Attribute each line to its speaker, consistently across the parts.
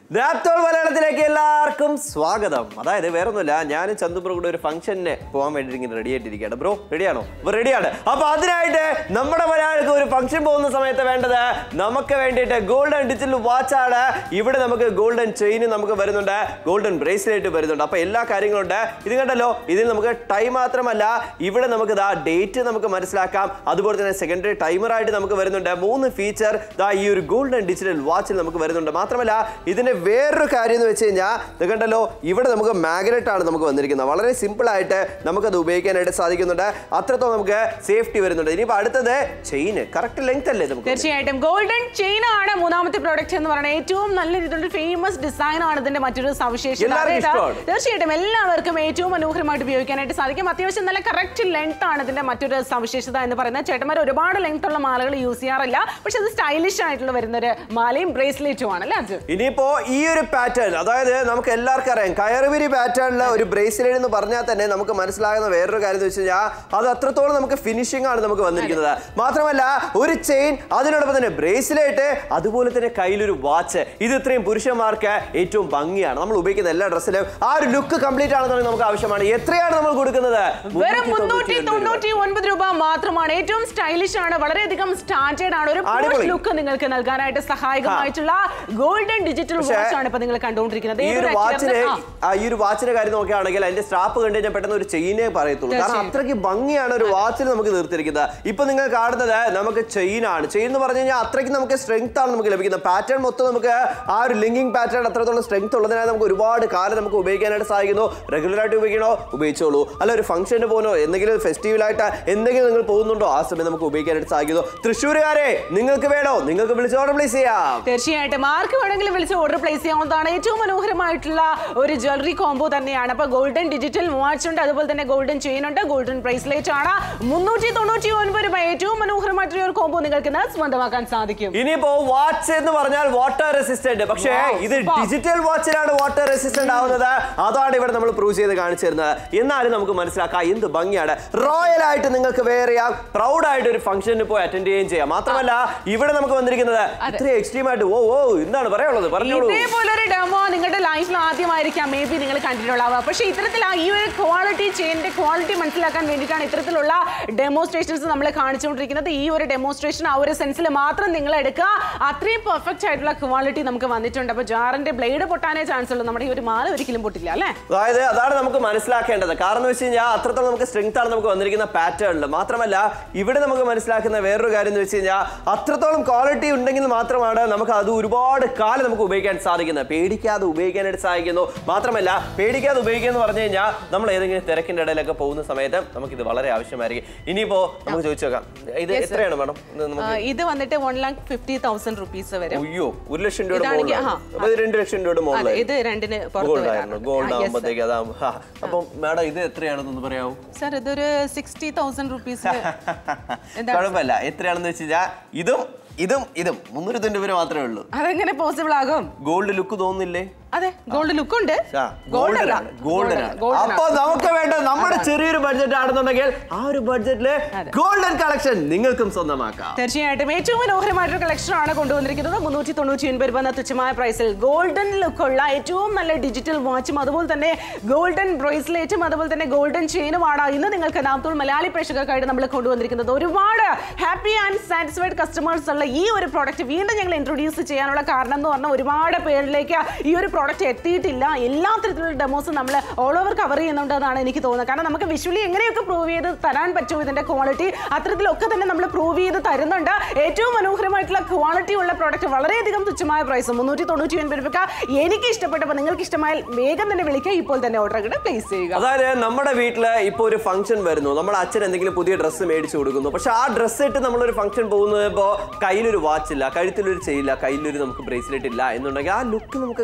Speaker 1: റാപ്റ്റോൾ മലയാളത്തിലേക്ക് എല്ലാവർക്കും സ്വാഗതം അതായത് വേറൊന്നുമില്ല ഞാനും ചന്തുബ്രോ കൂടെ ഒരു ഫംഗ്ഷന് പോകാൻ വേണ്ടി ഇങ്ങനെ റെഡി ആയിട്ടിരിക്കുകയാണ് ബ്രോ റെഡിയാണോ അപ്പൊ റെഡിയാണ് അപ്പൊ അതിനായിട്ട് നമ്മുടെ മലയാളിക്ക് ഒരു ഫംഗ്ഷൻ പോകുന്ന സമയത്ത് വേണ്ടത് നമുക്ക് വേണ്ടിയിട്ട് ഗോൾഡൻ ഡിജിറ്റൽ വാച്ച് ആണ് ഇവിടെ നമുക്ക് ഗോൾഡൻ ചെയിൻ നമുക്ക് വരുന്നുണ്ട് ഗോൾഡൻ ബ്രേസ്ലെറ്റ് വരുന്നുണ്ട് അപ്പൊ എല്ലാ കാര്യങ്ങളുണ്ട് ഇത് കണ്ടല്ലോ ഇതിൽ നമുക്ക് ടൈം മാത്രമല്ല ഇവിടെ നമുക്ക് ദാ ഡേറ്റ് നമുക്ക് മനസ്സിലാക്കാം അതുപോലെ തന്നെ സെക്കൻഡറി ടൈമർ ആയിട്ട് നമുക്ക് വരുന്നുണ്ട് മൂന്ന് ഫീച്ചർ ദാ ഈ ഒരു ഗോൾഡൻ ഡിജിറ്റൽ വാച്ചിൽ നമുക്ക് വരുന്നുണ്ട് മാത്രമല്ല ഇതിന്റെ വേറൊരു കാര്യം എന്ന് വെച്ച് കഴിഞ്ഞാൽ ഇത് കണ്ടല്ലോ ഇവിടെ നമുക്ക് മാഗ്നറ്റ് ആണ് നമുക്ക് വന്നിരിക്കുന്നത് വളരെ സിമ്പിൾ ആയിട്ട് നമുക്കത് ഉപയോഗിക്കാനായിട്ട് സാധിക്കുന്നുണ്ട് അത്രത്തോളം നമുക്ക് സേഫ്റ്റി വരുന്നുണ്ട് ഇനിയിപ്പോൾ അടുത്തത് ചെയിന് കറക്റ്റ് ലെങ്ത് അല്ലേ നമുക്ക്
Speaker 2: തീർച്ചയായിട്ടും ഗോൾഡൻ ചെയിൻ ആണ് മൂന്നാമത്തെ പ്രോഡക്റ്റ് എന്ന് പറയുന്നത് ഏറ്റവും നല്ല രീതിയിലുള്ള ഫേമസ് ഡിസൈൻ ആണ് ഇതിന്റെ മറ്റൊരു സവിശേഷത
Speaker 1: എല്ലാവർക്കും
Speaker 2: അതായത്
Speaker 1: ഇഷ്ടമാണ്.
Speaker 2: തീർച്ചയായിട്ടും എല്ലാവർക്കും ഏറ്റവും മനോഹരമായിട്ട് ഉപയോഗിക്കാനായിട്ട് സാധിക്കും അത്യാവശ്യം നല്ല കറക്റ്റ് ലെങ്ത് ആണ് ഇതിന്റെ മറ്റൊരു സവിശേഷത എന്ന് പറയുന്നത് ചേട്ടന്മാർ ഒരുപാട് ലെങ്ത് ഉള്ള മാലകൾ യൂസ് ചെയ്യാറില്ല പക്ഷെ അത് സ്റ്റൈലിഷ് ആയിട്ടുള്ള വരുന്ന ഒരു മാലയും ബ്രേസ്ലെറ്റും ആണ് അല്ലേ അത്
Speaker 1: ഇനിയിപ്പോ ഈ ഒരു പാറ്റേൺ അതായത് നമുക്ക് എല്ലാവർക്കും അറിയാം കയറുപിരി പാറ്റേണിലെ ഒരു ബ്രേസ്ലെറ്റ് എന്ന് പറഞ്ഞാൽ തന്നെ നമുക്ക് മനസ്സിലാകുന്ന വേറൊരു കാര്യം എന്ന് വെച്ച് കഴിഞ്ഞാൽ അത് അത്രത്തോളം നമുക്ക് ഫിനിഷിംഗ് ആണ് നമുക്ക് വന്നിരിക്കുന്നത് മാത്രമല്ല ഒരു ചെയിൻ അതിനോടൊപ്പം തന്നെ ബ്രേസ്ലെറ്റ് അതുപോലെ തന്നെ കയ്യിലൊരു വാച്ച് ഇത് ഇത്രയും പുരുഷന്മാർക്ക് ഏറ്റവും ഭംഗിയാണ് നമ്മൾ ഉപയോഗിക്കുന്ന എല്ലാ ഡ്രസ്സിലും ആ ഒരു ലുക്ക് കംപ്ലീറ്റ് ആണെന്നുണ്ടെങ്കിൽ നമുക്ക് ആവശ്യമാണ് എത്രയാണ് നമ്മൾ കൊടുക്കുന്നത്
Speaker 2: വെറും മുന്നൂറ്റി
Speaker 1: 399 രൂപ.
Speaker 2: തൊണ്ണൂറ്റി ഒൻപത് രൂപ മാത്രമാണ് ഏറ്റവും സ്റ്റൈലിഷ് ആണ് വളരെയധികം സ്റ്റാൻഡേർഡ് ആണ് ഒരു
Speaker 1: അടിപൊളി.
Speaker 2: ലുക്ക് നിങ്ങൾക്ക് നൽകാനായിട്ട് സഹായകമായിട്ടുള്ള ഗോൾഡൻ ഡിജിറ്റൽ
Speaker 1: പക്ഷേ,
Speaker 2: വാച്ച് ആണ് ഇപ്പൊ നിങ്ങൾ കണ്ടുകൊണ്ടിരിക്കുന്നത്
Speaker 1: ഈ ഒരു
Speaker 2: ഏതൊരു
Speaker 1: വാച്ചിന്
Speaker 2: അച്ഛനും- ആ.
Speaker 1: ആ, ഈ ഒരു വാച്ചിന്റെ കാര്യം നോക്കുകയാണെങ്കിൽ അതിന്റെ സ്ട്രാപ്പ് കണ്ടു കഴിഞ്ഞാൽ പെട്ടെന്ന് ഒരു ചെയിനേ പറയത്തുള്ളൂ കാരണം
Speaker 2: തീർച്ചയായും.
Speaker 1: അത്രയ്ക്ക് ഭംഗിയാണ് ഒരു വാച്ചിൽ നമുക്ക് തീർത്തിരിക്കുന്നത് ഇപ്പൊ നിങ്ങൾ കാണുന്നത് നമുക്ക് ചെയിൻ ആണ് ചെയിൻ എന്ന് പറഞ്ഞു കഴിഞ്ഞാൽ അത്രയ്ക്ക് നമുക്ക് സ്ട്രെങ്ത് ആണ് നമുക്ക് ലഭിക്കുന്നത് പാറ്റേൺ മൊത്തം നമുക്ക് ആ ഒരു ലിങ്കിങ് പാറ്റേൺ അത്രത്തോളം സ്ട്രെങ്ത് ഉള്ളതിനാൽ നമുക്ക് ഒരുപാട് കാലം നമുക്ക് ഉപയോഗിക്കാനായിട്ട് സാധിക്കുന്നു റെഗുലർ ആയിട്ട് ഉപയോഗിക്കണോ ഉപയോഗിച്ചോളൂ അല്ല ഒരു ഫംഗ്ഷന് പോകണോ എന്തെങ്കിലും ഫെസ്റ്റിവൽ ആയിട്ട് എന്തെങ്കിലും നിങ്ങൾ പോകുന്നുണ്ടോ ആ സമയം നമുക്ക് ഉപയോഗിക്കാനായിട്ട് സാധിക്കുന്നു തൃശ്ശൂരുകാരെ നിങ്ങൾക്ക് വേണോ നിങ്ങൾക്ക് വിളിച്ച് ഓർഡർ പ്ലേസ് ചെയ്യാം
Speaker 2: തീർച്ചയായിട്ടും ആർക്ക് വേണമെങ്കിലും വിളിച്ച് ഓർഡർ പ്ലേസ് ചെയ്യാവുന്നതാണ് ഏറ്റവും മനോഹരമായിട്ടുള്ള ഒരു ജ്വല്ലറി കോംബോ തന്നെയാണ് അപ്പൊ ഗോൾഡൻ ഡിജിറ്റൽ വാച്ച് ഉണ്ട് അതുപോലെ തന്നെ ഗോൾഡൻ ചെയിൻ ഉണ്ട് ഗോൾഡൻ ബ്രേസ്ലെറ്റ് ആണ് മുന്നൂറ്റി തൊണ്ണൂറ്റി ഒൻപത് രൂപ ഏറ്റവും മനോഹരമായിട്ടുള്ള ഒരു കോംബോ നിങ്ങൾക്ക് ഇന്ന് സ്വന്തമാക്കാൻ സാധിക്കും
Speaker 1: ഇനിയിപ്പോ വാച്ച് എന്ന് പറഞ്ഞാൽ വാട്ടർ റെസിസ്റ്റന്റ് പക്ഷേ
Speaker 2: Wow,
Speaker 1: ഇത്
Speaker 2: super.
Speaker 1: ഡിജിറ്റൽ വാച്ചിലാണ് വാട്ടർ റെസിസ്റ്റന്റ് ആവുന്നത് അതാണ് ഇവിടെ നമ്മൾ പ്രൂവ് ചെയ്ത് കാണിച്ചു തരുന്നത് എന്നാലും നമുക്ക് മനസ്സിലാക്കാം എന്ത് ഭംഗിയാണ് റോയൽ ആയിട്ട് നിങ്ങൾക്ക് വെയർ ചെയ്യാം പ്രൗഡ് ആയിട്ട് ഒരു ഫംഗ്ഷന് പോയി അറ്റൻഡ് ചെയ്യുകയും ചെയ്യാം മാത്രമല്ല ഇവിടെ നമുക്ക് വന്നിരിക്കുന്നത് ഇത്രയും എക്സ്ട്രീം ആയിട്ട് ഓ ഓ എന്താണ് പറയാനുള്ളത് പറഞ്ഞോളൂ
Speaker 2: ഇതേപോലൊരു ഡെമോ നിങ്ങളുടെ ലൈഫിൽ ആദ്യമായിരിക്കാം മേ ബി നിങ്ങൾ കണ്ടിട്ടുണ്ടാവുക പക്ഷേ ഇത്തരത്തിൽ ആ ഈ ഒരു ക്വാളിറ്റി ചെയിൻ്റെ ക്വാളിറ്റി മനസ്സിലാക്കാൻ വേണ്ടിയിട്ടാണ് ഇത്തരത്തിലുള്ള ഡെമോൺസ്ട്രേഷൻസ് നമ്മൾ കാണിച്ചുകൊണ്ടിരിക്കുന്നത് ഈ ഒരു ഡെമോൺസ്ട്രേഷൻ ആ ഒരു സെൻസിൽ മാത്രം നിങ്ങൾ എടുക്കുക അത്രയും പെർഫെക്റ്റ് ആയിട്ടുള്ള ക്വാളിറ്റി നമുക്ക് വന്നിട്ടുണ്ട് അപ്പോൾ ജാറിന്റെ ബ്ലേഡ് പൊട്ടാനേ ചാൻസ് ഉള്ളൂ നമ്മുടെ ഈ ഒരു മാല ഒരിക്കലും പൊട്ടില്ല അല്ലേ
Speaker 1: അതായത് അതാണ് നമുക്ക് മനസ്സിലാക്കേണ്ടത് കാരണം എന്ന് വെച്ച് കഴിഞ്ഞാൽ അത്രത്തോളം നമുക്ക് സ്ട്രെങ്ത് ആണ് നമുക്ക് വന്നിരിക്കുന്ന പാറ്റേണിൽ മാത്രമല്ല ഇവിടെ നമുക്ക് മനസ്സിലാക്കുന്ന വേറൊരു കാര്യം എന്ന് വെച്ച് കഴിഞ്ഞാൽ അത്രത്തോളം ക്വാളിറ്റി ഉണ്ടെങ്കിൽ മാത്രമാണ് നമുക്ക് അത് ഒരുപാട് കാലം നമുക്ക് ഉപയോഗിക്കാൻ സാധിക്കുന്നത് പേടിക്കാതെ ഉപയോഗിക്കാനായിട്ട് സാധിക്കുന്നു മാത്രമല്ല പേടിക്കാതെ ഉപയോഗിക്കുക എന്ന് പറഞ്ഞു കഴിഞ്ഞാൽ നമ്മൾ ഏതെങ്കിലും തിരക്കിന്റെ ഇടയിലൊക്കെ പോകുന്ന സമയത്ത് നമുക്ക് ഇത് വളരെ ആവശ്യമായിരിക്കും ഇനിയിപ്പോ നമുക്ക് ചോദിച്ചു നോക്കാം ഇത് എത്രയാണ് മാഡം ഇത്
Speaker 2: ആ,
Speaker 1: നമുക്ക്
Speaker 2: ഇത് വന്നിട്ട് one lakh fifty thousand rupees വരും
Speaker 1: അയ്യോ ഒരു ലക്ഷം രൂപയുടെ
Speaker 2: ഇതാണെങ്കിൽ,
Speaker 1: മുകളിലാണ്
Speaker 2: ആ,
Speaker 1: അപ്പൊ ഇത് രണ്ട് ലക്ഷം രൂപയുടെ
Speaker 2: അതെ
Speaker 1: മുകളിലായി
Speaker 2: ഇത് രണ്ടിന് പുറത്ത്
Speaker 1: ഗോൾഡ് ആയിരുന്നു ഗോൾഡ്
Speaker 2: വരാറുണ്ട്
Speaker 1: ആകുമ്പോഴത്തേക്ക് അതാകും അപ്പം മാഡം ഇത് എത്രയാണെന്നൊന്ന് പറയാമോ
Speaker 2: സാർ ഇതൊരു സിക്സ്റ്റി തൗസൻഡ് റുപ്പീസ് എന്താ
Speaker 1: കുഴപ്പമില്ല എത്രയാണെന്ന് വെച്ച് കഴിഞ്ഞാൽ ഇതും ഇതും ഇതും മുന്നൂറ്റി തൊണ്ണൂറ് രൂപ മാത്രമേ ഉള്ളൂ
Speaker 2: അതെങ്ങനെ പോസിബിൾ ആകും
Speaker 1: ഗോൾഡ് ലുക്ക് തോന്നുന്നില്ലേ
Speaker 2: അതെ ഗോൾഡ് ലുക്ക് ഉണ്ട്
Speaker 1: ഗോൾഡൻ
Speaker 2: അല്ല.
Speaker 1: ആണ് ഗോൾഡൻ ആണ്
Speaker 2: Golden ആണ്.
Speaker 1: അപ്പൊ നമുക്ക് വേണ്ട നമ്മുടെ ചെറിയൊരു ബഡ്ജറ്റ് ആണെന്നുണ്ടെങ്കിൽ ആ ഒരു ബഡ്ജറ്റില് ഗോൾഡൻ കളക്ഷൻ നിങ്ങൾക്കും സ്വന്തമാക്കാം
Speaker 2: തീർച്ചയായിട്ടും ഏറ്റവും മനോഹരമായിട്ടൊരു കളക്ഷൻ ആണ് കൊണ്ടുവന്നിരിക്കുന്നത് മുന്നൂറ്റി തൊണ്ണൂറ്റി ഒൻപത് രൂപ എന്ന തുച്ഛമായ പ്രൈസിൽ ഗോൾഡൻ ലുക്കുള്ള ഏറ്റവും നല്ല ഡിജിറ്റൽ വാച്ചും അതുപോലെ തന്നെ ഗോൾഡൻ ബ്രേസ്ലെറ്റും അതുപോലെ തന്നെ ഗോൾഡൻ ചെയിനുമാണ് ഇന്ന് നിങ്ങൾക്ക് നാമത്തോൾ മലയാളി പ്രേക്ഷകർക്കായിട്ട് നമ്മൾ കൊണ്ടുവന്നിരിക്കുന്നത് ഒരുപാട് ഹാപ്പി ആൻഡ് സാറ്റിസ്ഫൈഡ് കസ്റ്റമേഴ്സ് ഉള്ള ഈ ഒരു പ്രോഡക്റ്റ് വീണ്ടും ഞങ്ങൾ ഇൻട്രൊഡ്യൂസ് ചെയ്യാനുള്ള കാരണം എന്ന് പറഞ്ഞാൽ ഒരുപാട് പേരിലേക്ക് ഈ ഒരു പ്രോഡക്റ്റ് എത്തിയിട്ടില്ല എല്ലാ തരത്തിലുള്ള ഡെമോസും നമ്മൾ ഓൾ ഓവർ കവർ ചെയ്യുന്നുണ്ട് എന്നാണ് എനിക്ക് തോന്നുന്നത് കാരണം നമുക്ക് വിഷ്വലി എങ്ങനെയൊക്കെ പ്രൂവ് ചെയ്ത് തരാൻ പറ്റുമോ ഇതിന്റെ ക്വാളിറ്റി അത്തരത്തിലൊക്കെ തന്നെ നമ്മൾ പ്രൂവ് ചെയ്ത് തരുന്നുണ്ട് ഏറ്റവും മനോഹരമായിട്ടുള്ള ക്വാളിറ്റി ഉള്ള പ്രോഡക്റ്റ് വളരെയധികം തുച്ഛമായ പ്രൈസ് മുന്നൂറ്റി തൊണ്ണൂറ്റി ഒൻപത് രൂപ എനിക്ക് ഇഷ്ടപ്പെട്ടപ്പോൾ നിങ്ങൾക്ക് ഇഷ്ടമായാൽ വേഗം തന്നെ വിളിക്കുക ഇപ്പോൾ തന്നെ ഓർഡർ പ്ലേസ് ചെയ്യുക
Speaker 1: അതായത് നമ്മുടെ വീട്ടില് ഇപ്പൊ ഒരു ഫംഗ്ഷൻ വരുന്നു നമ്മുടെ അച്ഛൻ എന്തെങ്കിലും പുതിയ ഡ്രസ്സ് മേടിച്ചു കൊടുക്കുന്നു പക്ഷെ ആ ഡ്രസ്സ് ഇട്ട് നമ്മളൊരു ഫംഗ്ഷൻ പോകുന്നത് ഇപ്പോ കയ്യിലൊരു വാച്ച് ഇല്ല കഴുത്തിലൊരു ചെയ്യില്ല കയ്യിലൊരു നമുക്ക് ബ്രേസ്ലെറ്റ് ഇല്ല എന്നുണ്ടെങ്കിൽ ആ ലുക്ക് നമുക്ക് കംപ്ലീറ്റ്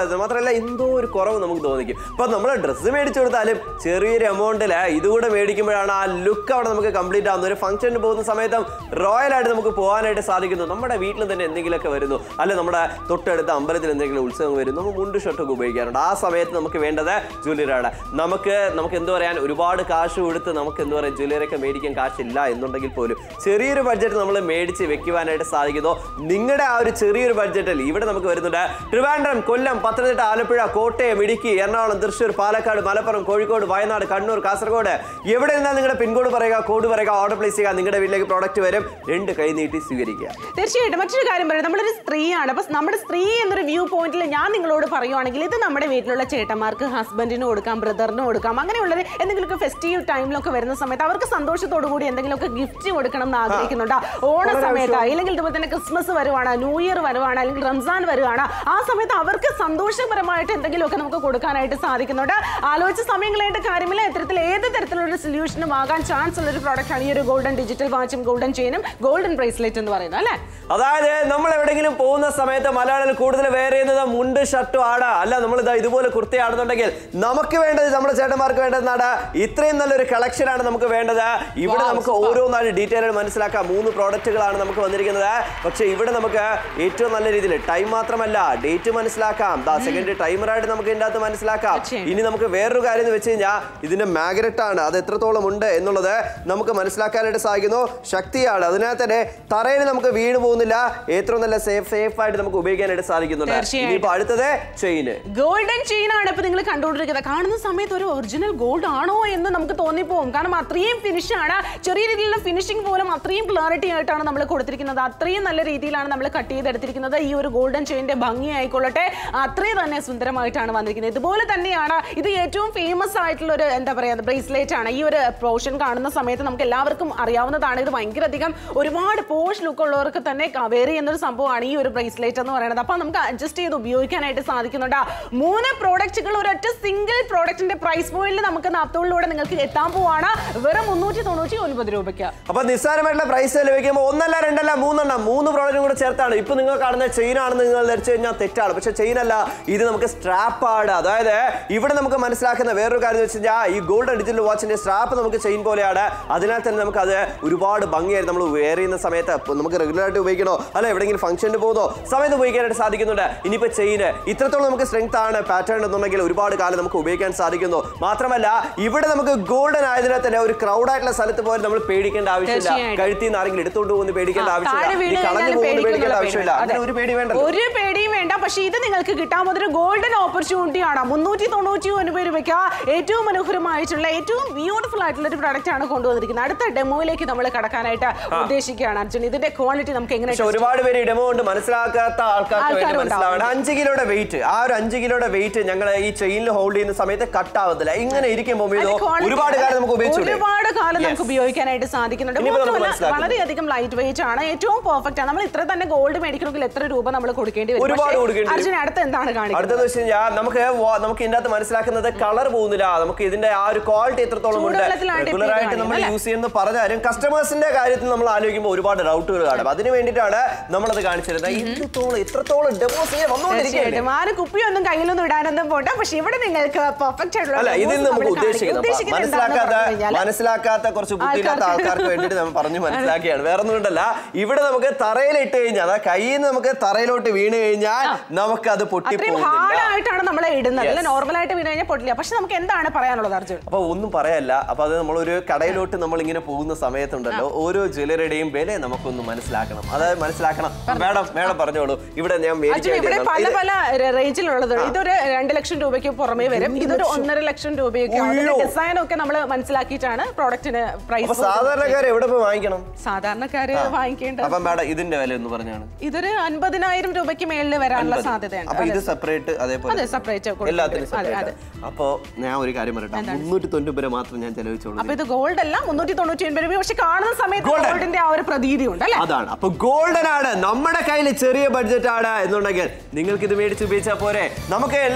Speaker 1: സാധ്യത മാത്രമല്ല എന്തോ ഒരു കുറവ് നമുക്ക് തോന്നിക്കും അപ്പൊ നമ്മൾ ഡ്രസ്സ് മേടിച്ചു കൊടുത്താലും ചെറിയൊരു എമൗണ്ടിൽ ഇതുകൂടെ മേടിക്കുമ്പോഴാണ് ആ ലുക്ക് അവിടെ നമുക്ക് കംപ്ലീറ്റ് ആവുന്നത് ഒരു ഫംഗ്ഷന് പോകുന്ന സമയത്തും റോയൽ ആയിട്ട് നമുക്ക് പോകാനായിട്ട് സാധിക്കുന്നു നമ്മുടെ വീട്ടിൽ തന്നെ എന്തെങ്കിലുമൊക്കെ വരുന്നു അല്ലെ നമ്മുടെ തൊട്ടടുത്ത അമ്പലത്തിൽ എന്തെങ്കിലും ഉത്സവം വരുന്നു നമ്മൾ മുണ്ട് ഷർട്ടൊക്കെ ഉപയോഗിക്കാറുണ്ട് ആ സമയത്ത് നമുക്ക് വേണ്ടത് ജ്വല്ലറിയാണ് നമുക്ക് നമുക്ക് എന്ത് പറയാൻ ഒരുപാട് കാശ് കൊടുത്ത് നമുക്ക് എന്ത് പറയാം ജ്വല്ലറി ഒക്കെ മേടിക്കാൻ കാശില്ല എന്നുണ്ടെങ്കിൽ പോലും ചെറിയൊരു ബഡ്ജറ്റ് നമ്മൾ മേടിച്ച് വെക്കുവാനായിട്ട് സാധിക്കുന്നു നിങ്ങളുടെ ആ ഒരു ചെറിയൊരു ബഡ്ജറ്റിൽ ഇവിടെ നമുക്ക് വരുന്നുണ്ട് ട്രിവാൻഡ്രം കൊല്ലം പത്തനംതിട്ട ആലപ്പുഴ കോട്ടയം ഇടുക്കി എറണാകുളം തൃശ്ശൂർ പാലക്കാട് മലപ്പുറം കോഴിക്കോട് വയനാട് കണ്ണൂർ കാസർഗോഡ് എവിടെ നിന്നാൽ നിങ്ങളുടെ പിൻകോഡ് പറയുക കോഡ് പറയുക ഓർഡർ പ്ലേസ് ചെയ്യുക നിങ്ങളുടെ വീട്ടിലേക്ക് പ്രോഡക്റ്റ് വരും രണ്ട് കൈ നീട്ടി സ്വീകരിക്കുക
Speaker 2: തീർച്ചയായിട്ടും മറ്റൊരു കാര്യം പറയാം നമ്മളൊരു സ്ത്രീയാണ് അപ്പൊ നമ്മുടെ സ്ത്രീ എന്നൊരു വ്യൂ പോയിന്റിൽ ഞാൻ നിങ്ങളോട് പറയുവാണെങ്കിൽ ഇത് നമ്മുടെ വീട്ടിലുള്ള ചേട്ടന്മാർക്ക് ഹസ്ബൻഡിന് കൊടുക്കാം ബ്രദറിന് കൊടുക്കാം അങ്ങനെയുള്ളൊരു എന്തെങ്കിലുമൊക്കെ ഫെസ്റ്റീവ് ടൈമിലൊക്കെ വരുന്ന സമയത്ത് അവർക്ക് സന്തോഷത്തോടു കൂടി എന്തെങ്കിലുമൊക്കെ ഗിഫ്റ്റ് കൊടുക്കണം എന്ന് ആഗ്രഹിക്കുന്നുണ്ട് ഓണ സമയത്ത് അല്ലെങ്കിൽ ഇതുപോലെ തന്നെ ക്രിസ്മസ് വരുവാണ് ന്യൂ ഇയർ വരുവാണ് അല്ലെങ്കിൽ റംസാൻ വരുവാണ് ആ സമയത്ത് അവർക്ക് സന്തോഷപരമായിട്ട് എന്തെങ്കിലുമൊക്കെ നമുക്ക് കൊടുക്കാനായിട്ട് സാധിക്കുന്നുണ്ട് ആലോചിച്ച സമയങ്ങളായിട്ട് കാര്യമില്ല ഇത്തരത്തിൽ ഏത് തരത്തിലുള്ള സൊല്യൂഷനും ആകാൻ ചാൻസ് ഉള്ള ഒരു പ്രോഡക്റ്റ് ആണ് ഈ ഒരു ഗോൾഡൻ ഡിജിറ്റൽ വാച്ചും ഗോൾഡൻ ചെയിനും ഗോൾഡൻ ബ്രേസ്ലെറ്റ് എന്ന് പറയുന്നത് അല്ലേ
Speaker 1: അതായത് നമ്മൾ എവിടെയെങ്കിലും പോകുന്ന സമയത്ത് മലയാളികൾ കൂടുതൽ വെയർ ചെയ്യുന്നത് മുണ്ട് ഷർട്ടും ആണ് അല്ല നമ്മൾ ഇതാ ഇതുപോലെ കുർത്തയാണെന്നുണ്ടെങ്കിൽ നമുക്ക് വേണ്ടത് നമ്മുടെ ചേട്ടന്മാർക്ക് വേണ്ടതെന്നാണ് ഇത്രയും നല്ലൊരു കളക്ഷൻ ആണ് നമുക്ക് വേണ്ടത് ഇവിടെ
Speaker 2: Wow,
Speaker 1: നമുക്ക്
Speaker 2: super.
Speaker 1: ഓരോന്നാണ് ഡീറ്റെയിൽ മനസ്സിലാക്കാം മൂന്ന് പ്രോഡക്റ്റുകളാണ് നമുക്ക് വന്നിരിക്കുന്നത് പക്ഷെ ഇവിടെ നമുക്ക് ഏറ്റവും നല്ല രീതിയിൽ ടൈം മാത്രമല്ല ഡേറ്റ് മനസ്സിലാക്കാം ദാ സെക്കൻഡ് ടൈമറായിട്ട് നമുക്ക് ഇതിൻ്റെ അകത്ത് മനസ്സിലാക്കാം
Speaker 2: തീർച്ചയായും.
Speaker 1: ഇനി നമുക്ക് വേറൊരു കാര്യം എന്ന് വെച്ച് കഴിഞ്ഞാൽ ഇതിന്റെ മാഗ്നറ്റ് ആണ് അത് എത്രത്തോളം ഉണ്ട് എന്നുള്ളത് നമുക്ക് മനസ്സിലാക്കാനായിട്ട് സാധിക്കുന്നു ശക്തിയാണ് അതിനകത്ത് തന്നെ തറയിൽ നമുക്ക് വീണ് പോകുന്നില്ല ഏറ്റവും നല്ല സേഫ് സേഫ് ആയിട്ട് നമുക്ക് ഉപയോഗിക്കാനായിട്ട് സാധിക്കുന്നുണ്ട്
Speaker 2: തീർച്ചയായും.
Speaker 1: ഇനിയിപ്പോ അടുത്തത് ചെയിന്
Speaker 2: ഗോൾഡൻ ചെയിൻ ആണ് ഇപ്പൊ നിങ്ങൾ കണ്ടുകൊണ്ടിരിക്കുന്നത് കാണുന്ന സമയത്ത് ഒരു ഒറിജിനൽ ഗോൾഡ് ആണോ എന്ന് നമുക്ക് തോന്നിപ്പോകും കാരണം അത്രയും ഫിനിഷ് ആണ് ചെറിയ രീതിയിലുള്ള ഫിനിഷിംഗ് പോലും അത്രയും ക്ലാരിറ്റി ആയിട്ടാണ് നമ്മൾ കൊടുത്തിരിക്കുന്നത് അത്രയും നല്ല രീതിയിലാണ് നമ്മൾ കട്ട് ചെയ്തെടുത്തിരിക്കുന്നത് ഈ ഒരു ഗോൾഡൻ ചെയിന്റെ ഭംഗി ആയിക്കൊള്ളട്ടെ അത്രയും തന്നെ സുന്ദരമായിട്ടാണ് വന്നിരിക്കുന്നത് ഇതുപോലെ തന്നെയാണ് ഇത് ഏറ്റവും ഫേമസ് ആയിട്ടുള്ള ഒരു എന്താ പറയാ ബ്രേസ്ലെറ്റ് ആണ് ഈ ഒരു പോർഷൻ കാണുന്ന സമയത്ത് നമുക്ക് എല്ലാവർക്കും അറിയാവുന്നതാണ് ഇത് ഭയങ്കര അധികം ഒരുപാട് പോഷ് ലുക്ക് ഉള്ളവർക്ക് തന്നെ വെയർ ചെയ്യുന്ന ഒരു സംഭവമാണ് ഈ ഒരു ബ്രേസ്ലെറ്റ് എന്ന് പറയുന്നത് അപ്പൊ നമുക്ക് അഡ്ജസ്റ്റ് ചെയ്ത് ഉപയോഗിക്കാനായിട്ട് സാധിക്കുന്നുണ്ട് മൂന്ന് പ്രോഡക്റ്റുകൾ ഒരൊറ്റ സിംഗിൾ പ്രോഡക്റ്റിന്റെ പ്രൈസ് പോയിന്റിൽ നമുക്ക് നാപ്തോളിലൂടെ നിങ്ങൾക്ക് എത്താൻ പോവാണ് വെറും മുന്നൂറ്റി തൊണ്ണൂറ്റി ഒൻപത് രൂപയ്ക്ക്
Speaker 1: അപ്പൊ നിസ്സാരമായിട്ടുള്ള പ്രൈസ് ലഭിക്കുമ്പോൾ ഒന്നല്ല രണ്ടല്ല മൂന്നെണ്ണം മൂന്ന് പ്രോഡക്റ്റും കൂടെ ചേർത്താണ് ഇപ്പൊ നിങ്ങൾ കാണുന്ന ചെയിൻ ആണെന്ന് നിങ്ങൾ ധരിച്ചു കഴിഞ്ഞാൽ തെറ്റാണ് പക്ഷെ ചെയിൻ അല്ല ഇത് നമുക്ക് സ്ട്രാപ്പ് ആണ് അതായത് ഇവിടെ നമുക്ക് മനസ്സിലാക്കുന്ന വേറൊരു കാര്യം എന്ന് വെച്ച് കഴിഞ്ഞാൽ ഈ ഗോൾഡൻ ഡിജിറ്റൽ വാച്ചിന്റെ സ്ട്രാപ്പ് നമുക്ക് ചെയിൻ പോലെയാണ് അതിനാൽ തന്നെ നമുക്ക് അത് ഒരുപാട് ഭംഗിയായിട്ട് നമ്മൾ വെയർ ചെയ്യുന്ന സമയത്ത് ഇപ്പൊ നമുക്ക് റെഗുലർ ആയിട്ട് ഉപയോഗിക്കണോ അല്ല എവിടെയെങ്കിലും ഫംഗ്ഷന് പോകുന്നോ സമയത്ത് ഉപയോഗിക്കാനായിട്ട് സാധിക്കുന്നുണ്ട് ഇനിയിപ്പോ ചെയിന് ഇത്രത്തോളം നമുക്ക് സ്ട്രെങ്ത് ആണ് പാറ്റേൺ എന്നുണ്ടെങ്കിൽ ഒരുപാട് കാലം നമുക്ക് ഉപയോഗിക്കാൻ സാധിക്കുന്നു മാത്രമല്ല ഇവിടെ നമുക്ക് ഗോൾഡൻ ആയതിനാൽ തന്നെ ഒരു ക്രൗഡ് ആയിട്ടുള്ള സ്ഥലത്ത് പോയാൽ നമ്മൾ പേടിക്കേണ്ട ആവശ്യമില്ല
Speaker 2: തീർച്ചയായും.
Speaker 1: കഴുത്തിൽ നിന്ന് ആരെങ്കിലും എടുത്തോണ്ട് പോകുന്ന പേടിക്കേണ്ട
Speaker 2: താഴെ
Speaker 1: ആവശ്യമില്ല
Speaker 2: വീണ്
Speaker 1: ഈ കളഞ്ഞു
Speaker 2: കഴിഞ്ഞാൽ
Speaker 1: പോകുന്ന പേടിക്കേണ്ട
Speaker 2: പേടിക്കുന്നുള്ള
Speaker 1: ആവശ്യമില്ല
Speaker 2: പേടി
Speaker 1: അതിന് ഒരു പേടി വേണ്ട
Speaker 2: ഒരു പേടിയും വേണ്ട പക്ഷെ ഇത് നിങ്ങൾക്ക് കിട്ടാൻ പോകുന്ന ഗോൾഡൻ ഓപ്പർച്യൂണിറ്റി ആണ് മുന്നൂറ്റി തൊണ്ണൂറ്റി ഒൻപത് രൂപയ്ക്ക് ഏറ്റവും മനോഹരമായിട്ടുള്ള ഏറ്റവും ബ്യൂട്ടിഫുൾ ആയിട്ടുള്ള ഒരു പ്രൊഡക്റ്റ് ആണ് കൊണ്ടുവന്നിരിക്കുന്നത് അടുത്ത ഡെമോയിലേക്ക് നമ്മൾ കടക്കാനായിട്ട് ഉദ്ദേശിക്കുകയാണ് അർജുൻ ഇതിന്റെ ക്വാളിറ്റി നമുക്ക് എങ്ങനെ
Speaker 1: പക്ഷെ ഒരുപാട് പേര് ഇടമോ കൊണ്ട് മനസ്സിലാക്കാത്ത ആൾക്കാർക്ക് വേണ്ടി
Speaker 2: ആൾക്കാരും
Speaker 1: മനസ്സിലാവേണ്ട അഞ്ച് കിലോയുടെ വെയിറ്റ് ആ ഒരു അഞ്ച് കിലോയുടെ വെയിറ്റ് ഞങ്ങൾ ഈ ചെയിനിൽ ഹോൾഡ് ചെയ്യുന്ന സമയത്ത് കട്ട് ആവത്തില്ല ഇങ്ങനെ ഇരിക്കുമ്പോൾ ഇത്
Speaker 2: അതിന്റെ quality
Speaker 1: ഒരുപാട് കാലം നമുക്ക് ഉപയോഗിച്ചു
Speaker 2: ഒരുപാട് കാലം നമുക്ക് ഉപയോഗിക്കാനായിട്ട് സാധിക്കുന്നുണ്ട്
Speaker 1: ഇനിയിപ്പോ നമുക്ക്
Speaker 2: മാത്രമല്ല
Speaker 1: മനസ്സിലാക്കുന്നു.
Speaker 2: വളരെയധികം ലൈറ്റ് വെയിറ്റ് ആണ് ഏറ്റവും പെർഫെക്റ്റ് ആണ് നമ്മൾ ഇത്ര തന്നെ ഗോൾഡ് മേടിക്കണമെങ്കിൽ എത്ര രൂപ നമ്മൾ കൊടുക്കേണ്ടി വരും
Speaker 1: ഒരുപാട്
Speaker 2: പക്ഷേ
Speaker 1: കൊടുക്കേണ്ടി വരും.
Speaker 2: അർജുൻ അടുത്ത എന്താണ് കാണിക്കുന്നത്
Speaker 1: അടുത്തെന്ന് വെച്ച് കഴിഞ്ഞാൽ നമുക്ക് വാ- നമുക്ക് ഇതിന്റെ അകത്ത് മനസ്സിലാക്കുന്നത് കളർ പോകുന്നില്ല നമുക്ക് ഇതിന്റെ ആ ഒരു ക്വാളിറ്റി എത്രത്തോളം ഉണ്ട്
Speaker 2: ചൂടുവെള്ളത്തിലാണ് dip
Speaker 1: റെഗുലർ ആയിട്ട്
Speaker 2: ചെയ്ത്
Speaker 1: നമ്മൾ
Speaker 2: കാണിക്കുന്നത്,
Speaker 1: യൂസ് ചെയ്യുന്നത് പറഞ്ഞാലും കസ്റ്റമേഴ്സിന്റെ കാര്യത്തിൽ നമ്മൾ ആലോചിക്കുമ്പോൾ ഒരുപാട് ഡൗട്ടുകൾ കാണും അതിന് വേണ്ടിയിട്ടാണ് നമ്മളത് കാണിച്ചിരുന്നത് ഇത്രത്തോളം ഇത്രത്തോളം ഡെമോസ് ചെയ്യാൻ വന്നുകൊണ്ടിരിക്കുകയാണ്
Speaker 2: തീർച്ചയായിട്ടും ആരും കുപ്പിയൊന്നും കയ്യിലൊന്നും ഇടാനൊന്നും പോട്ടെ പക്ഷെ ഇവിടെ നിങ്ങൾക്ക് പെർഫെക്റ്റ് ആയിട്ടുള്ള
Speaker 1: അല്ല ഇതിൽ
Speaker 2: demos
Speaker 1: നമുക്ക്
Speaker 2: നമ്മൾ കാണിക്കും.
Speaker 1: ഉദ്ദേശിക്കുന്നത്
Speaker 2: ഉദ്ദേശിക്കുന്നത് എന്താണെന്ന്
Speaker 1: മനസ്സിലാക്കാത്ത
Speaker 2: പറഞ്ഞു കഴിഞ്ഞാൽ
Speaker 1: മനസ്സിലാക്കാത്ത കുറച്ച് ബുദ്ധിയില്ലാത്ത
Speaker 2: ആൾക്കാർക്ക്
Speaker 1: ആൾക്കാർക്ക് വേണ്ടിയിട്ട് നമ്മൾ പറഞ്ഞു മനസ്സിലാക്കിയാണ് വേറെ ഒന്നുമില്ല ഇവിടെ നമുക്ക് തറയിലിട്ട് കഴിഞ്ഞാൽ അതായത് കയ്യിൽ നിന്ന് നമുക്ക് തറയിലോട്ട് വീണ് കഴിഞ്ഞാൽ നമുക്ക് അത്
Speaker 2: അത്രയും
Speaker 1: പൊട്ടിപ്പോകുന്നില്ല
Speaker 2: ഹാർഡ് ആയിട്ടാണ് നമ്മൾ ഇടുന്നത് അല്ല നോർമൽ ആയിട്ട് വീണ് കഴിഞ്ഞാൽ പൊട്ടില്ല പക്ഷെ നമുക്ക് എന്താണ് പറയാനുള്ളത് അർജുൻ
Speaker 1: അപ്പൊ ഒന്നും പറയല്ല അപ്പൊ അത് നമ്മളൊരു കടയിലോട്ട് നമ്മൾ ഇങ്ങനെ പോകുന്ന സമയത്തുണ്ടല്ലോ ഓരോ ജ്വല്ലറിയുടെയും വില നമുക്കൊന്ന് മനസ്സിലാക്കണം അതായത് മനസ്സിലാക്കണം മേഡം മേഡം പറഞ്ഞോളൂ ഇവിടെ ഞാൻ
Speaker 2: അർജുൻ
Speaker 1: മേടിക്കാൻ
Speaker 2: ഇവിടെ
Speaker 1: വേണ്ടി
Speaker 2: പല
Speaker 1: ഇത്
Speaker 2: പല റേഞ്ചിലുള്ളത് ഇതൊരു രണ്ട് ലക്ഷം രൂപയ്ക്ക് പുറമേ വരും ഇതൊരു ഒന്നര ലക്ഷം രൂപയൊക്കെ
Speaker 1: ഉയ്യോ.
Speaker 2: ഡിസൈൻ ഒക്കെ നമ്മൾ മനസ്സിലാക്കിയിട്ടാണ് പ്രോഡക്റ്റിന്
Speaker 1: അപ്പൊ
Speaker 2: പ്രൈസ്
Speaker 1: സാധാരണക്കാർ എവിടെ പോയി വാങ്ങിക്കണം
Speaker 2: സാധാരണക്കാര് വാങ്ങിക്കേണ്ട
Speaker 1: അപ്പൊ മേഡം ഇതിന്റെ വില ഒന്ന് പറഞ്ഞാണ്
Speaker 2: ഇതൊരു അൻപതിനായിരം രൂപയ്ക്ക് മേളിൽ വരാനുള്ള സാധ്യതയുണ്ട്
Speaker 1: അപ്പൊ ഇത് സെപ്പറേറ്റ് അതേപോലെ
Speaker 2: അതെ സെപ്പറേറ്റ്
Speaker 1: എല്ലാത്തിനും
Speaker 2: അതെ അതെ
Speaker 1: സെപ്പറേറ്റ് അപ്പോ ഞാൻ ഒരു കാര്യം പറയട്ടെ മുന്നൂറ്റി തൊണ്ണൂറ് രൂപ മാത്രം ഞാൻ ചെലവഴിച്ചോളൂ
Speaker 2: അപ്പൊ ഇത് ഗോൾഡ് അല്ല മുന്നൂറ്റി തൊണ്ണൂറ്റി ഒൻപത് രൂപ പക്ഷെ കാണുന്ന സമയത്ത്
Speaker 1: Golden.
Speaker 2: ഗോൾഡിന്റെ ആ ഒരു പ്രതീതി ഉണ്ട് അല്ലെ
Speaker 1: അതാണ് അപ്പൊ ഗോൾഡൻ ആണ് നമ്മുടെ കയ്യിൽ ചെറിയ ബഡ്ജറ്റ് ആണ് എന്നുണ്ടെങ്കിൽ നിങ്ങൾക്ക് ഇത് മേടിച്ച് ഉപയോഗിച്ചാൽ പോരെ നമുക്ക്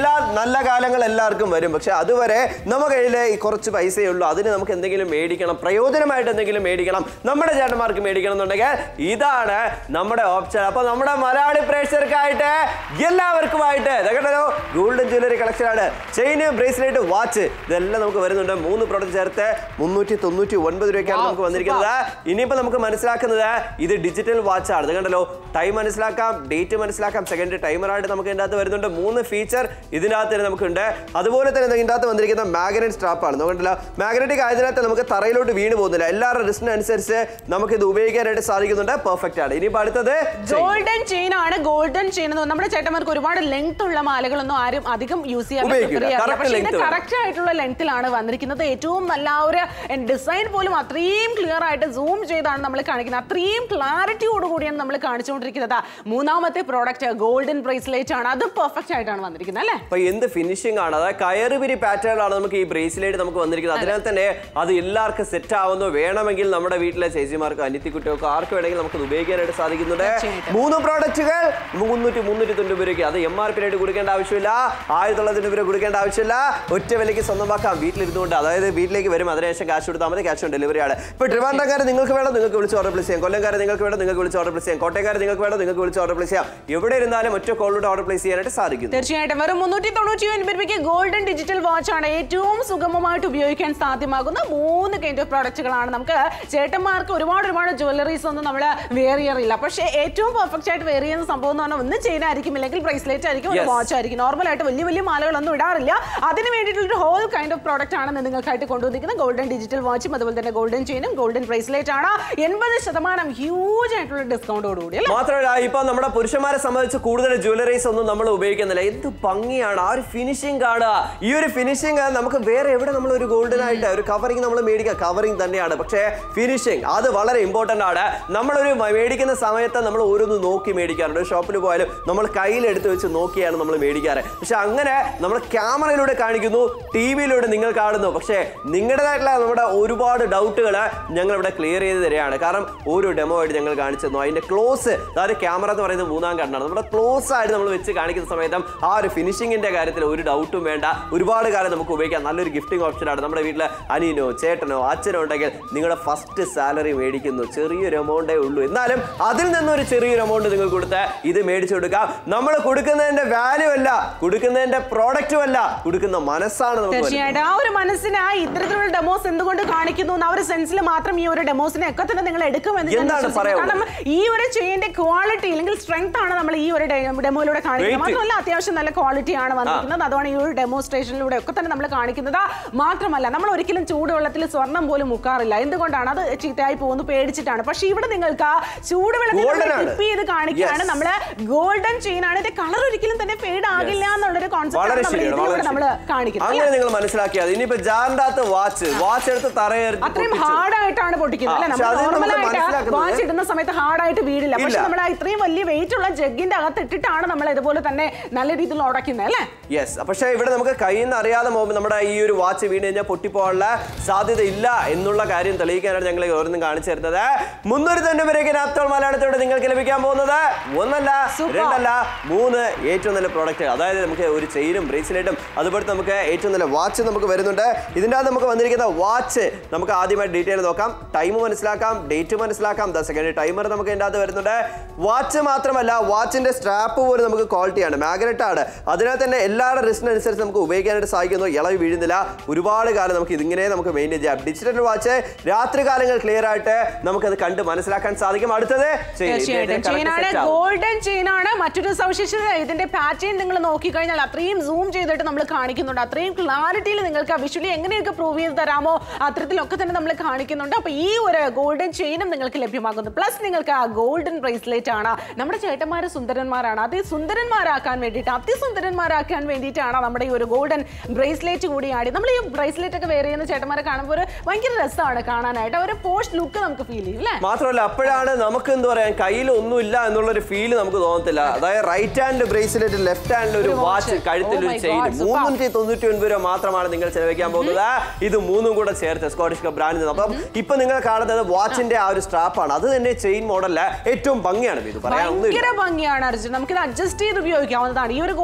Speaker 1: എല്ലാ നല്ല കാലങ്ങൾ എല്ലാവർക്കും വരും പക്ഷെ അതുവരെ നമ്മുടെ കയ്യിൽ ഈ കുറച്ച് പൈസയേ ഉള്ളൂ അതിന് നമുക്ക് എന്തെങ്കിലും മേടിക്കണം പ്രയോജനമായിട്ട് എന്തെങ്കിലും മേടിക്കണം നമ്മുടെ ചേട്ടന്മാർക്ക് മേടിക്കണം എന്നുണ്ടെങ്കിൽ ഇതാണ് നമ്മുടെ ഓപ്ഷൻ അപ്പൊ നമ്മുടെ മലയാളി പ്രേക്ഷകർക്കായിട്ട് എല്ലാവർക്കുമായിട്ട് ഇതൊക്കെയോ ഗോൾഡൻ ജ്വല്ലറി കളക്ഷൻ ആണ് ചെയിന് ബ്രേസ്ലെറ്റ് വാച്ച് ഇതെല്ലാം നമുക്ക് വരുന്നുണ്ട് മൂന്ന് പ്രോഡക്റ്റ് ചേർത്ത് മുന്നൂറ്റി തൊണ്ണൂറ്റി ഒൻപത് രൂപയ്ക്കാണ്
Speaker 2: Wow,
Speaker 1: നമുക്ക് വന്നിരിക്കുന്നത് ഇനിയിപ്പോ നമുക്ക് മനസ്സിലാക്കുന്നത് ഇത് ഡിജിറ്റൽ വാച്ച് ആണ് ഇത് കണ്ടല്ലോ ടൈം മനസ്സിലാക്കാം ഡേറ്റ് മനസ്സിലാക്കാം സെക്കൻഡ് ടൈമറായിട്ട് നമുക്ക് ഇതിൻ്റെ അകത്ത് വരുന്നുണ്ട് മൂന്ന് ഫീച്ചർ ഇതിനകത്ത് തന്നെ നമുക്കുണ്ട് അതുപോലെ തന്നെ ഇതിൻ്റെ അകത്ത് വന്നിരിക്കുന്ന മാഗ്നറ്റ് സ്ട്രാപ്പ് ആണ് നോക്കണ്ടല്ലോ മാഗ്നറ്റിക് ആയതിനകത്ത് നമുക്ക് തറയിലോട്ട് വീണ് പോകുന്നില്ല എല്ലാവരുടെ റിസ്റ്റിനനുസരിച്ച് നമുക്ക് ഇത് ഉപയോഗിക്കാനായിട്ട് സാധിക്കുന്നുണ്ട് പെർഫെക്റ്റ് ആണ് ഇനിയിപ്പോൾ അടുത്തത്
Speaker 2: ഗോൾഡൻ ചെയിൻ ആണ് ഗോൾഡൻ ചെയിൻ എന്ന് നമ്മുടെ ചേട്ടന്മാർക്ക് ഒരുപാട് ലെങ്ത് ഉള്ള മാലകളൊന്നും ആരും അധികം യൂസ് ചെയ്യാൻ
Speaker 1: ഉപയോഗിക്കില്ല.
Speaker 2: prefer ചെയ്യാറില്ല.
Speaker 1: Correct
Speaker 2: പക്ഷേ ഇത്
Speaker 1: length വേണം.
Speaker 2: കറക്റ്റ് ആയിട്ടുള്ള ലെങ്ത്തിലാണ് വന്നിരിക്കുന്നത് ഏറ്റവും നല്ല ആ ഒരു ഡിസൈൻ പോലും അത്രയും ക്ലിയർ ആയിട്ട് സൂം ചെയ്താണ് നമ്മൾ കാണിക്കുന്നത് അത്രയും ക്ലാരിറ്റിയോട് കൂടിയാണ് നമ്മൾ കാണിച്ചുകൊണ്ടിരിക്കുന്നത് മൂന്നാമത്തെ പ്രോഡക്റ്റ് ഗോൾഡൻ ബ്രേസ്ലെറ്റ് ആണ് അത് പെർഫെക്റ്റ് ആയിട്ടാണ് വന്നിരിക്കുന്നത് അല്ലേ
Speaker 1: അപ്പൊ എന്ത് ഫിനിഷിംഗ് ആണ് അതായത് കയറുപിരി പാറ്റേൺ ആണ് നമുക്ക് ഈ ബ്രേസ്ലെറ്റ് നമുക്ക് വന്നിരിക്കുന്നത് അതിനാൽ തന്നെ അത് എല്ലാവർക്കും സെറ്റ് ആവുന്നു വേണമെങ്കിൽ നമ്മുടെ വീട്ടിലെ ചേച്ചിമാർക്ക് അനിത്യക്കുട്ടികൾക്ക് ആർക്ക് വേണമെങ്കിൽ നമുക്ക് ഇത് ഉപയോഗിക്കാനായിട്ട് സാധിക്കുന്നുണ്ട്
Speaker 2: തീർച്ചയായിട്ടും.
Speaker 1: മൂന്ന് പ്രോഡക്റ്റുകൾ മുന്നൂറ്റി മുന്നൂറ്റി തൊണ്ണൂറ് രൂപയ്ക്ക് അത് എം ആർ പി ആയിട്ട് കൊടുക്കേണ്ട ആവശ്യമില്ല ആയിരത്തി തൊള്ളായിരത്തി രൂപ കൊടുക്കേണ്ട ആവശ്യമില്ല ഒറ്റ വിലയ്ക്ക് സ്വന്തമാക്കാം വീട്ടിലിരുന്നുകൊണ്ട് അതായത് വീട്ടിലേക്ക് വരും അതിനുശേഷം കാശ് കൊടുത്താൽ മതി ക്യാഷ് ഓൺ ഡെലിവറി ആണ് ഇപ്പൊ ട്രിവാൻഡ്രക്കാരെ നിങ്ങൾക്ക് വേണം നിങ്ങൾക്ക് വിളിച്ച് ഓർഡർ പ്ലേസ് ചെയ്യാം കൊല്ലംകാരെ നിങ്ങൾക്ക് വേണം നിങ്ങൾക്ക് വിളിച്ച് ഓർഡർ പ്ലേസ് ചെയ്യാം കോട്ടയക്കാരെ നിങ്ങൾക്ക് വേണം നിങ്ങൾക്ക് വിളിച്ച് ഓർഡർ പ്ലേസ് ചെയ്യാം എവിടെ ഇരുന്നാലും ഒറ്റ കോളിലൂടെ ഓർഡർ പ്ലേസ് ചെയ്യാനായിട്ട് സാധിക്കും
Speaker 2: തീർച്ചയായിട്ടും വെറും മുന്നൂറ്റി തൊണ്ണൂറ്റി ഒൻപത് രൂപയ്ക്ക് ഗോൾഡൻ ഡിജിറ്റൽ വാച്ച് ആണ് ഏറ്റവും സുഗമമായിട്ട് ഉപയോഗിക്കാൻ സാധ്യമാകുന്ന മൂന്ന് കൈൻഡ് ഓഫ് പ്രോഡക്റ്റുകളാണ് നമുക്ക് ചേട്ടന്മാർക്ക് ഒരുപാട് ഒരുപാട് ജ്വല്ലറീസ് ഒന്നും നമ്മൾ വെയർ ചെയ്യാറില്ല പക്ഷേ ഏറ്റവും പെർഫെക്റ്റ് ആയിട്ട് വെയർ ചെയ്യുന്ന സംഭവം എന്ന് പറഞ്ഞാൽ ഒന്ന് ചെയിൻ ആയിരിക്കും അല്ലെങ്കിൽ ബ്രേസ്ലെറ്റ് ആയിരിക്കും ഒരു
Speaker 1: Yes.
Speaker 2: വാച്ച് ആയിരിക്കും നോർമൽ ആയിട്ട് വലിയ വലിയ മാലകളൊന്നും ഇടാറില്ല അതിന് വേണ്ടിയിട്ടുള്ള ഒരു ഹോൾ കൈൻഡ് ഓഫ് പ്രോഡക്റ്റ് ആണ് ഇന്ന് നിങ്ങൾക്കായിട്ട് കൊണ്ടുവന്നിരിക്കുന്നത് ഗോൾഡൻ ഡിജിറ്റൽ വാച്ചും അതുപോലെ തന്നെ ഗോൾഡൻ ചെയിനും ഗോൾഡൻ ബ്രേസ്ലെറ്റ് ആണ് എൺപത് ശതമാനം ഹ്യൂജ് ആയിട്ടുള്ള ഡിസ്കൗണ്ടോട് കൂടി അല്ലേ
Speaker 1: മാത്രമല്ല ഇപ്പൊ നമ്മുടെ പുരുഷന്മാരെ സംബന്ധിച്ച് കൂടുതൽ ജ്വല്ലറീസ് ഒന്നും നമ്മൾ ഉപയോഗിക്കുന്നില്ല എന്ത് ഭംഗിയാണ് ആ ഒരു ഫിനിഷിംഗ് കാണുക ഈ ഒരു ഫിനിഷിംഗ് നമുക്ക് വേറെ എവിടെ നമ്മൾ ഒരു ഗോൾഡൻ ആയിട്ട് ഒരു കവറിംഗ് നമ്മൾ മേടിക്കുക കവറിംഗ് തന്നെയാണ് പക്ഷേ ഫിനിഷിംഗ് അത് വളരെ ഇമ്പോർട്ടന്റ് ആണ് നമ്മളൊരു മ- മേടിക്കുന്ന സമയത്ത് നമ്മൾ ഓരോന്ന് നോക്കി മേടിക്കാറുണ്ട് ഷോപ്പിൽ പോയാലും നമ്മൾ കയ്യിലെടുത്ത് വെച്ച് നോക്കിയാണ് നമ്മൾ മേടിക്കാറ് പക്ഷെ അങ്ങനെ നമ്മൾ ക്യാമറയിലൂടെ കാണിക്കുന്നു ടി വിയിലൂടെ നിങ്ങൾ കാണുന്നു പക്ഷേ നിങ്ങളുടേതായിട്ടുള്ള നമ്മുടെ ഒരുപാട് ഡൗട്ടുകൾ ഞങ്ങൾ ഇവിടെ ക്ലിയർ ചെയ്ത് തരികയാണ് കാരണം ഒരു ഡെമോ ആയിട്ട് ഞങ്ങൾ കാണിച്ചു തന്നു അതിന്റെ ക്ലോസ് അതായത് ക്യാമറ എന്ന് പറയുന്നത് മൂന്നാം കണ്ണാണ് നമ്മുടെ ക്ലോസ് ആയിട്ട് നമ്മൾ വെച്ച് കാണിക്കുന്ന സമയത്തും ആ ഒരു ഫിനിഷിങ്ങിന്റെ കാര്യത്തിൽ ഒരു ഡൗട്ടും വേണ്ട ഒരുപാട് കാലം നമുക്ക് ഉപയോഗിക്കാം നല്ലൊരു ഗിഫ്റ്റിംഗ് ഓപ്ഷനാണ് നമ്മുടെ വീട്ടിൽ അനിയനോ ചേട്ടനോ അച്ഛനോ ഉണ്ടെങ്കിൽ നിങ്ങളുടെ ഫസ്റ്റ് സാലറി മേടിക്കുന്നു ചെറിയൊരു എമൗണ്ടേ ഉള്ളൂ എന്നാലും അതിൽ നിന്നൊരു ചെറിയൊരു എമൗണ്ട് നിങ്ങൾ കൊടുത്ത് ഇത് മേടിച്ചു കൊടുക്കാം നമ്മൾ കൊടുക്കുന്നതിന്റെ വാല്യൂ അല്ല കൊടുക്കുന്നതിന്റെ പ്രോഡക്റ്റും അല്ല കൊടുക്കുന്ന മനസ്സാണ് നമുക്ക് വലുത്.
Speaker 2: തീർച്ചയായിട്ടും ആ ഒരു മനസ്സിന് ആ ഇത്തരത്തിലുള്ള ഡെമോസ് എന്തുകൊണ്ട് കാണിക്കുന്നു എന്ന് ആ ഒരു സെൻസിൽ മാത്രം ഈ ഒരു ഡെമോസിനെ ഒക്കെ തന്നെ നിങ്ങൾ എടുക്കുമെന്ന് ഞാൻ
Speaker 1: എന്താണ്
Speaker 2: വിശ്വസിക്കുന്നു.
Speaker 1: പറയാനുള്ളത്?
Speaker 2: കാരണം ഈ ഒരു ചെയിന്റെ ക്വാളിറ്റി അല്ലെങ്കിൽ സ്ട്രെങ്ത് ആണ് നമ്മൾ ഈ ഒരു ഡെമോയിലൂടെ കാണിക്കുന്നത്
Speaker 1: Weight.
Speaker 2: മാത്രമല്ല അത്യാവശ്യം നല്ല ക്വാളിറ്റി ആണ് വന്നിരിക്കുന്നത് അതാണ് ഈ ഒരു ഡെമോൺസ്ട്രേഷനിലൂടെ ഒക്കെ തന്നെ നമ്മൾ കാണിക്കുന്നത് മാത്രമല്ല നമ്മൾ ഒരിക്കലും ചൂടുവെള്ളത്തിൽ സ്വർണം പോലും മുക്കാറില്ല എന്തുകൊണ്ടാണ് അത് ചീത്തയായി പോകുന്നു പേടിച്ചിട്ടാണ് പക്ഷെ ഇവിടെ നിങ്ങൾക്ക് ആ ചൂടുവെള്ളത്തിൽ
Speaker 1: Golden ആണ്.
Speaker 2: ടിപ്പ് ചെയ്ത് കാണിക്കുകയാണ്
Speaker 1: Yes.
Speaker 2: നമ്മള് ഗോൾഡൻ ചെയിൻ ആണ് ഇതിന്റെ കളർ ഒരിക്കലും തന്നെ ഫെയ്ഡ് ആകില്ല എന്നുള്ളൊരു കോൺസെപ്റ്റ്
Speaker 1: വളരെ
Speaker 2: ആണ് നമ്മൾ
Speaker 1: ശരിയാണ് വളരെ
Speaker 2: ഇതിലൂടെ നമ്മൾ
Speaker 1: ശരി.
Speaker 2: കാണിക്കുന്നത്
Speaker 1: അങ്ങനെ നിങ്ങൾ മനസ്സിലാക്കിയത് ഇനിയിപ്പോ ജാറിന്റെ അകത്ത് വാച്ച് വാച്ച് എടുത്ത് തറയെടുത്ത്
Speaker 2: അത്രയും
Speaker 1: പൊട്ടിച്ചു.
Speaker 2: ഹാർഡ് ആയിട്ടാണ് പൊട്ടിക്കുന്നത്
Speaker 1: ആ,
Speaker 2: അല്ലെ
Speaker 1: പക്ഷെ
Speaker 2: നമ്മൾ
Speaker 1: അത് നമ്മൾ
Speaker 2: നോർമലായിട്ട്
Speaker 1: മനസ്സിലാക്കുന്നത്
Speaker 2: വാച്ച് ഇടുന്ന സമയത്ത് ഹാർഡ് ആയിട്ട് വീടില്ല പക്ഷെ
Speaker 1: ഇല്ല.
Speaker 2: നമ്മൾ ആ ഇത്രയും വലിയ വെയിറ്റ് ഉള്ള ജഗ്ഗിന്റെ അകത്ത് ഇട്ടിട്ടാണ് നമ്മൾ ഇതുപോലെ തന്നെ നല്ല രീതിയിൽ ഉടക്കുന്നത് അല്ലേ
Speaker 1: യെസ് പക്ഷേ ഇവിടെ നമുക്ക് കയ്യിൽ നിന്ന് അറിയാതെ പോകുമ്പോൾ നമ്മുടെ ഈ ഒരു വാച്ച് വീണ് കഴിഞ്ഞാൽ പൊട്ടിപ്പോകാനുള്ള സാധ്യത ഇല്ല എന്നുള്ള കാര്യം തെളിയിക്കാനാണ് ഞങ്ങൾ ഓരോന്നും കാണിച്ചു തരുന്നത് മുന്നൂറ്റി തൊണ്ണൂറ് നാപ്തോൾ മലയാളത്തോടെ നിങ്ങൾക്ക് ലഭിക്കാൻ പോകുന്നത് ഒന്നല്ല
Speaker 2: Super.
Speaker 1: രണ്ടല്ല മൂന്ന് ഏറ്റവും നല്ല പ്രോഡക്റ്റ് അതായത് നമുക്ക് ഒരു ചെയിനും ബ്രേസ്ലെറ്റും അതുപോലെ നമുക്ക് ഏറ്റവും നല്ല വാച്ച് നമുക്ക് വരുന്നുണ്ട് ഇതിൻ്റെ അകത്ത് നമുക്ക് വന്നിരിക്കുന്ന വാച്ച് നമുക്ക് ആദ്യമായി ഡീറ്റെയിൽ നോക്കാം ടൈം മനസ്സിലാക്കാം ഡേറ്റ് മനസ്സിലാക്കാം ദ സെക്കൻഡ് ടൈമർ നമുക്ക് ഇതിൻ്റെ അകത്ത് വരുന്നുണ്ട് വാച്ച് മാത്രമല്ല വാച്ചിന്റെ സ്ട്രാപ്പ് പോലും നമുക്ക് ക്വാളിറ്റിയാണ് മാഗ്നറ്റ് ആണ് അതിനാൽ തന്നെ എല്ലാവരുടെ റിസ്റ്റിനനുസരിച്ച് നമുക്ക് ഉപയോഗിക്കാനായിട്ട് സാധിക്കുന്നു ഇളവ് വീഴുന്നില്ല ഒരുപാട് കാലം നമുക്ക് ഇതിങ്ങനെ നമുക്ക് മെയിൻറ്റെയിൻ ചെയ്യാം ഡിജിറ്റൽ വാച്ച് രാത്രി കാലങ്ങൾ ക്ലിയർ ആയിട്ട് നമുക്കത് കണ്ട് മനസ്സിലാക്കാൻ സാധിക്കും അടുത്തത് chain. ഇത്
Speaker 2: തീർച്ചയായിട്ടും
Speaker 1: ഇതിന് correct
Speaker 2: ചെയിൻ ആണ്
Speaker 1: set ആവും.
Speaker 2: ഗോൾഡൻ ചെയിൻ ആണ് മറ്റൊരു സവിശേഷത ഇതിന്റെ പാറ്റേൺ നിങ്ങൾ നോക്കിക്കഴിഞ്ഞാൽ അത്രയും സൂം ചെയ്തിട്ട് നമ്മൾ കാണിക്കുന്നുണ്ട് അത്രയും ക്ലാരിറ്റിയിൽ നിങ്ങൾക്ക് വിഷ്വലി എങ്ങനെയൊക്കെ പ്രൂവ് ചെയ്ത് തരാമോ അത്തരത്തിലൊക്കെ തന്നെ നമ്മൾ കാണിക്കുന്നുണ്ട് അപ്പൊ ഈ ഒരു ഗോൾഡൻ ചെയിനും നിങ്ങൾക്ക് ലഭ്യമാകുന്നു പ്ലസ് നിങ്ങൾക്ക് ആ ഗോൾഡൻ ബ്രേസ്ലെറ്റ് ആണ് നമ്മുടെ ചേട്ടന്മാര് സുന്ദരന്മാരാണ് അതി സുന്ദരന്മാരാക്കാൻ വേണ്ടിയിട്ട് അതിസുന്ദരന്മാരാക്കാൻ വേണ്ടിയിട്ടാണ് നമ്മുടെ ഈ ഒരു ഗോൾഡൻ ബ്രേസ്ലെറ്റ് കൂടി ആടി നമ്മൾ ഈ ബ്രേസ്ലെറ്റ് ഒക്കെ വേറെ ചെയ്യുന്ന ചേട്ടന്മാരെ കാണുമ്പോൾ ഒരു ഭയങ്കര രസമാണ് കാണാനായിട്ട് ഒരു പോസ്റ്റ് ലുക്ക് നമുക്ക് ഫീൽ ചെയ്യും അല്ലേ
Speaker 1: മാത്രമല്ല അപ്പോഴാണ് നമുക്ക് എന്താ പറയാ കയ്യിൽ ഒന്നുമില്ല എന്നുള്ളൊരു ഫീല് നമുക്ക് തോന്നത്തില്ല അതായത് റൈറ്റ് ഹാൻഡ് ബ്രേസ്ലെറ്റ് ലെഫ്റ്റ് ഹാൻഡിൽ ഒരു
Speaker 2: ഒരു watch.
Speaker 1: വാച്ച് കഴുത്തിൽ
Speaker 2: Oh
Speaker 1: ഒരു
Speaker 2: my
Speaker 1: ചെയിൻ
Speaker 2: God, super.
Speaker 1: മൂന്നൂറ്റി തൊണ്ണൂറ്റി ഒൻപത് രൂപ മാത്രമാണ് നിങ്ങൾ ചെലവഴിക്കാൻ പോകുന്നത് ഇത് മൂന്നും കൂടെ ചേർത്ത് സ്കോട്ടിഷ് കപ്പ് ബ്രാൻഡിൽ നിന്ന് അപ്പം ഇപ്പൊ നിങ്ങൾ കാണുന്നത് വാച്ചിന്റെ ആ ഒരു സ്ട്രാപ്പാണ് അത് തന്നെ ചെയിൻ മോഡലില് ഏറ്റവും ഭംഗിയാണ് ഇത് പറയാൻ ഒന്നുമില്ല
Speaker 2: ഭയങ്കര ഭംഗിയാണ് അർജുൻ നമുക്ക് ഇത് അഡ്ജസ്റ്റ് ചെയ്ത് ഉപയോഗിക്കാവുന്നതാണ് ഈ ഒരു ഗോൾഡൻ ഡിജിറ്റൽ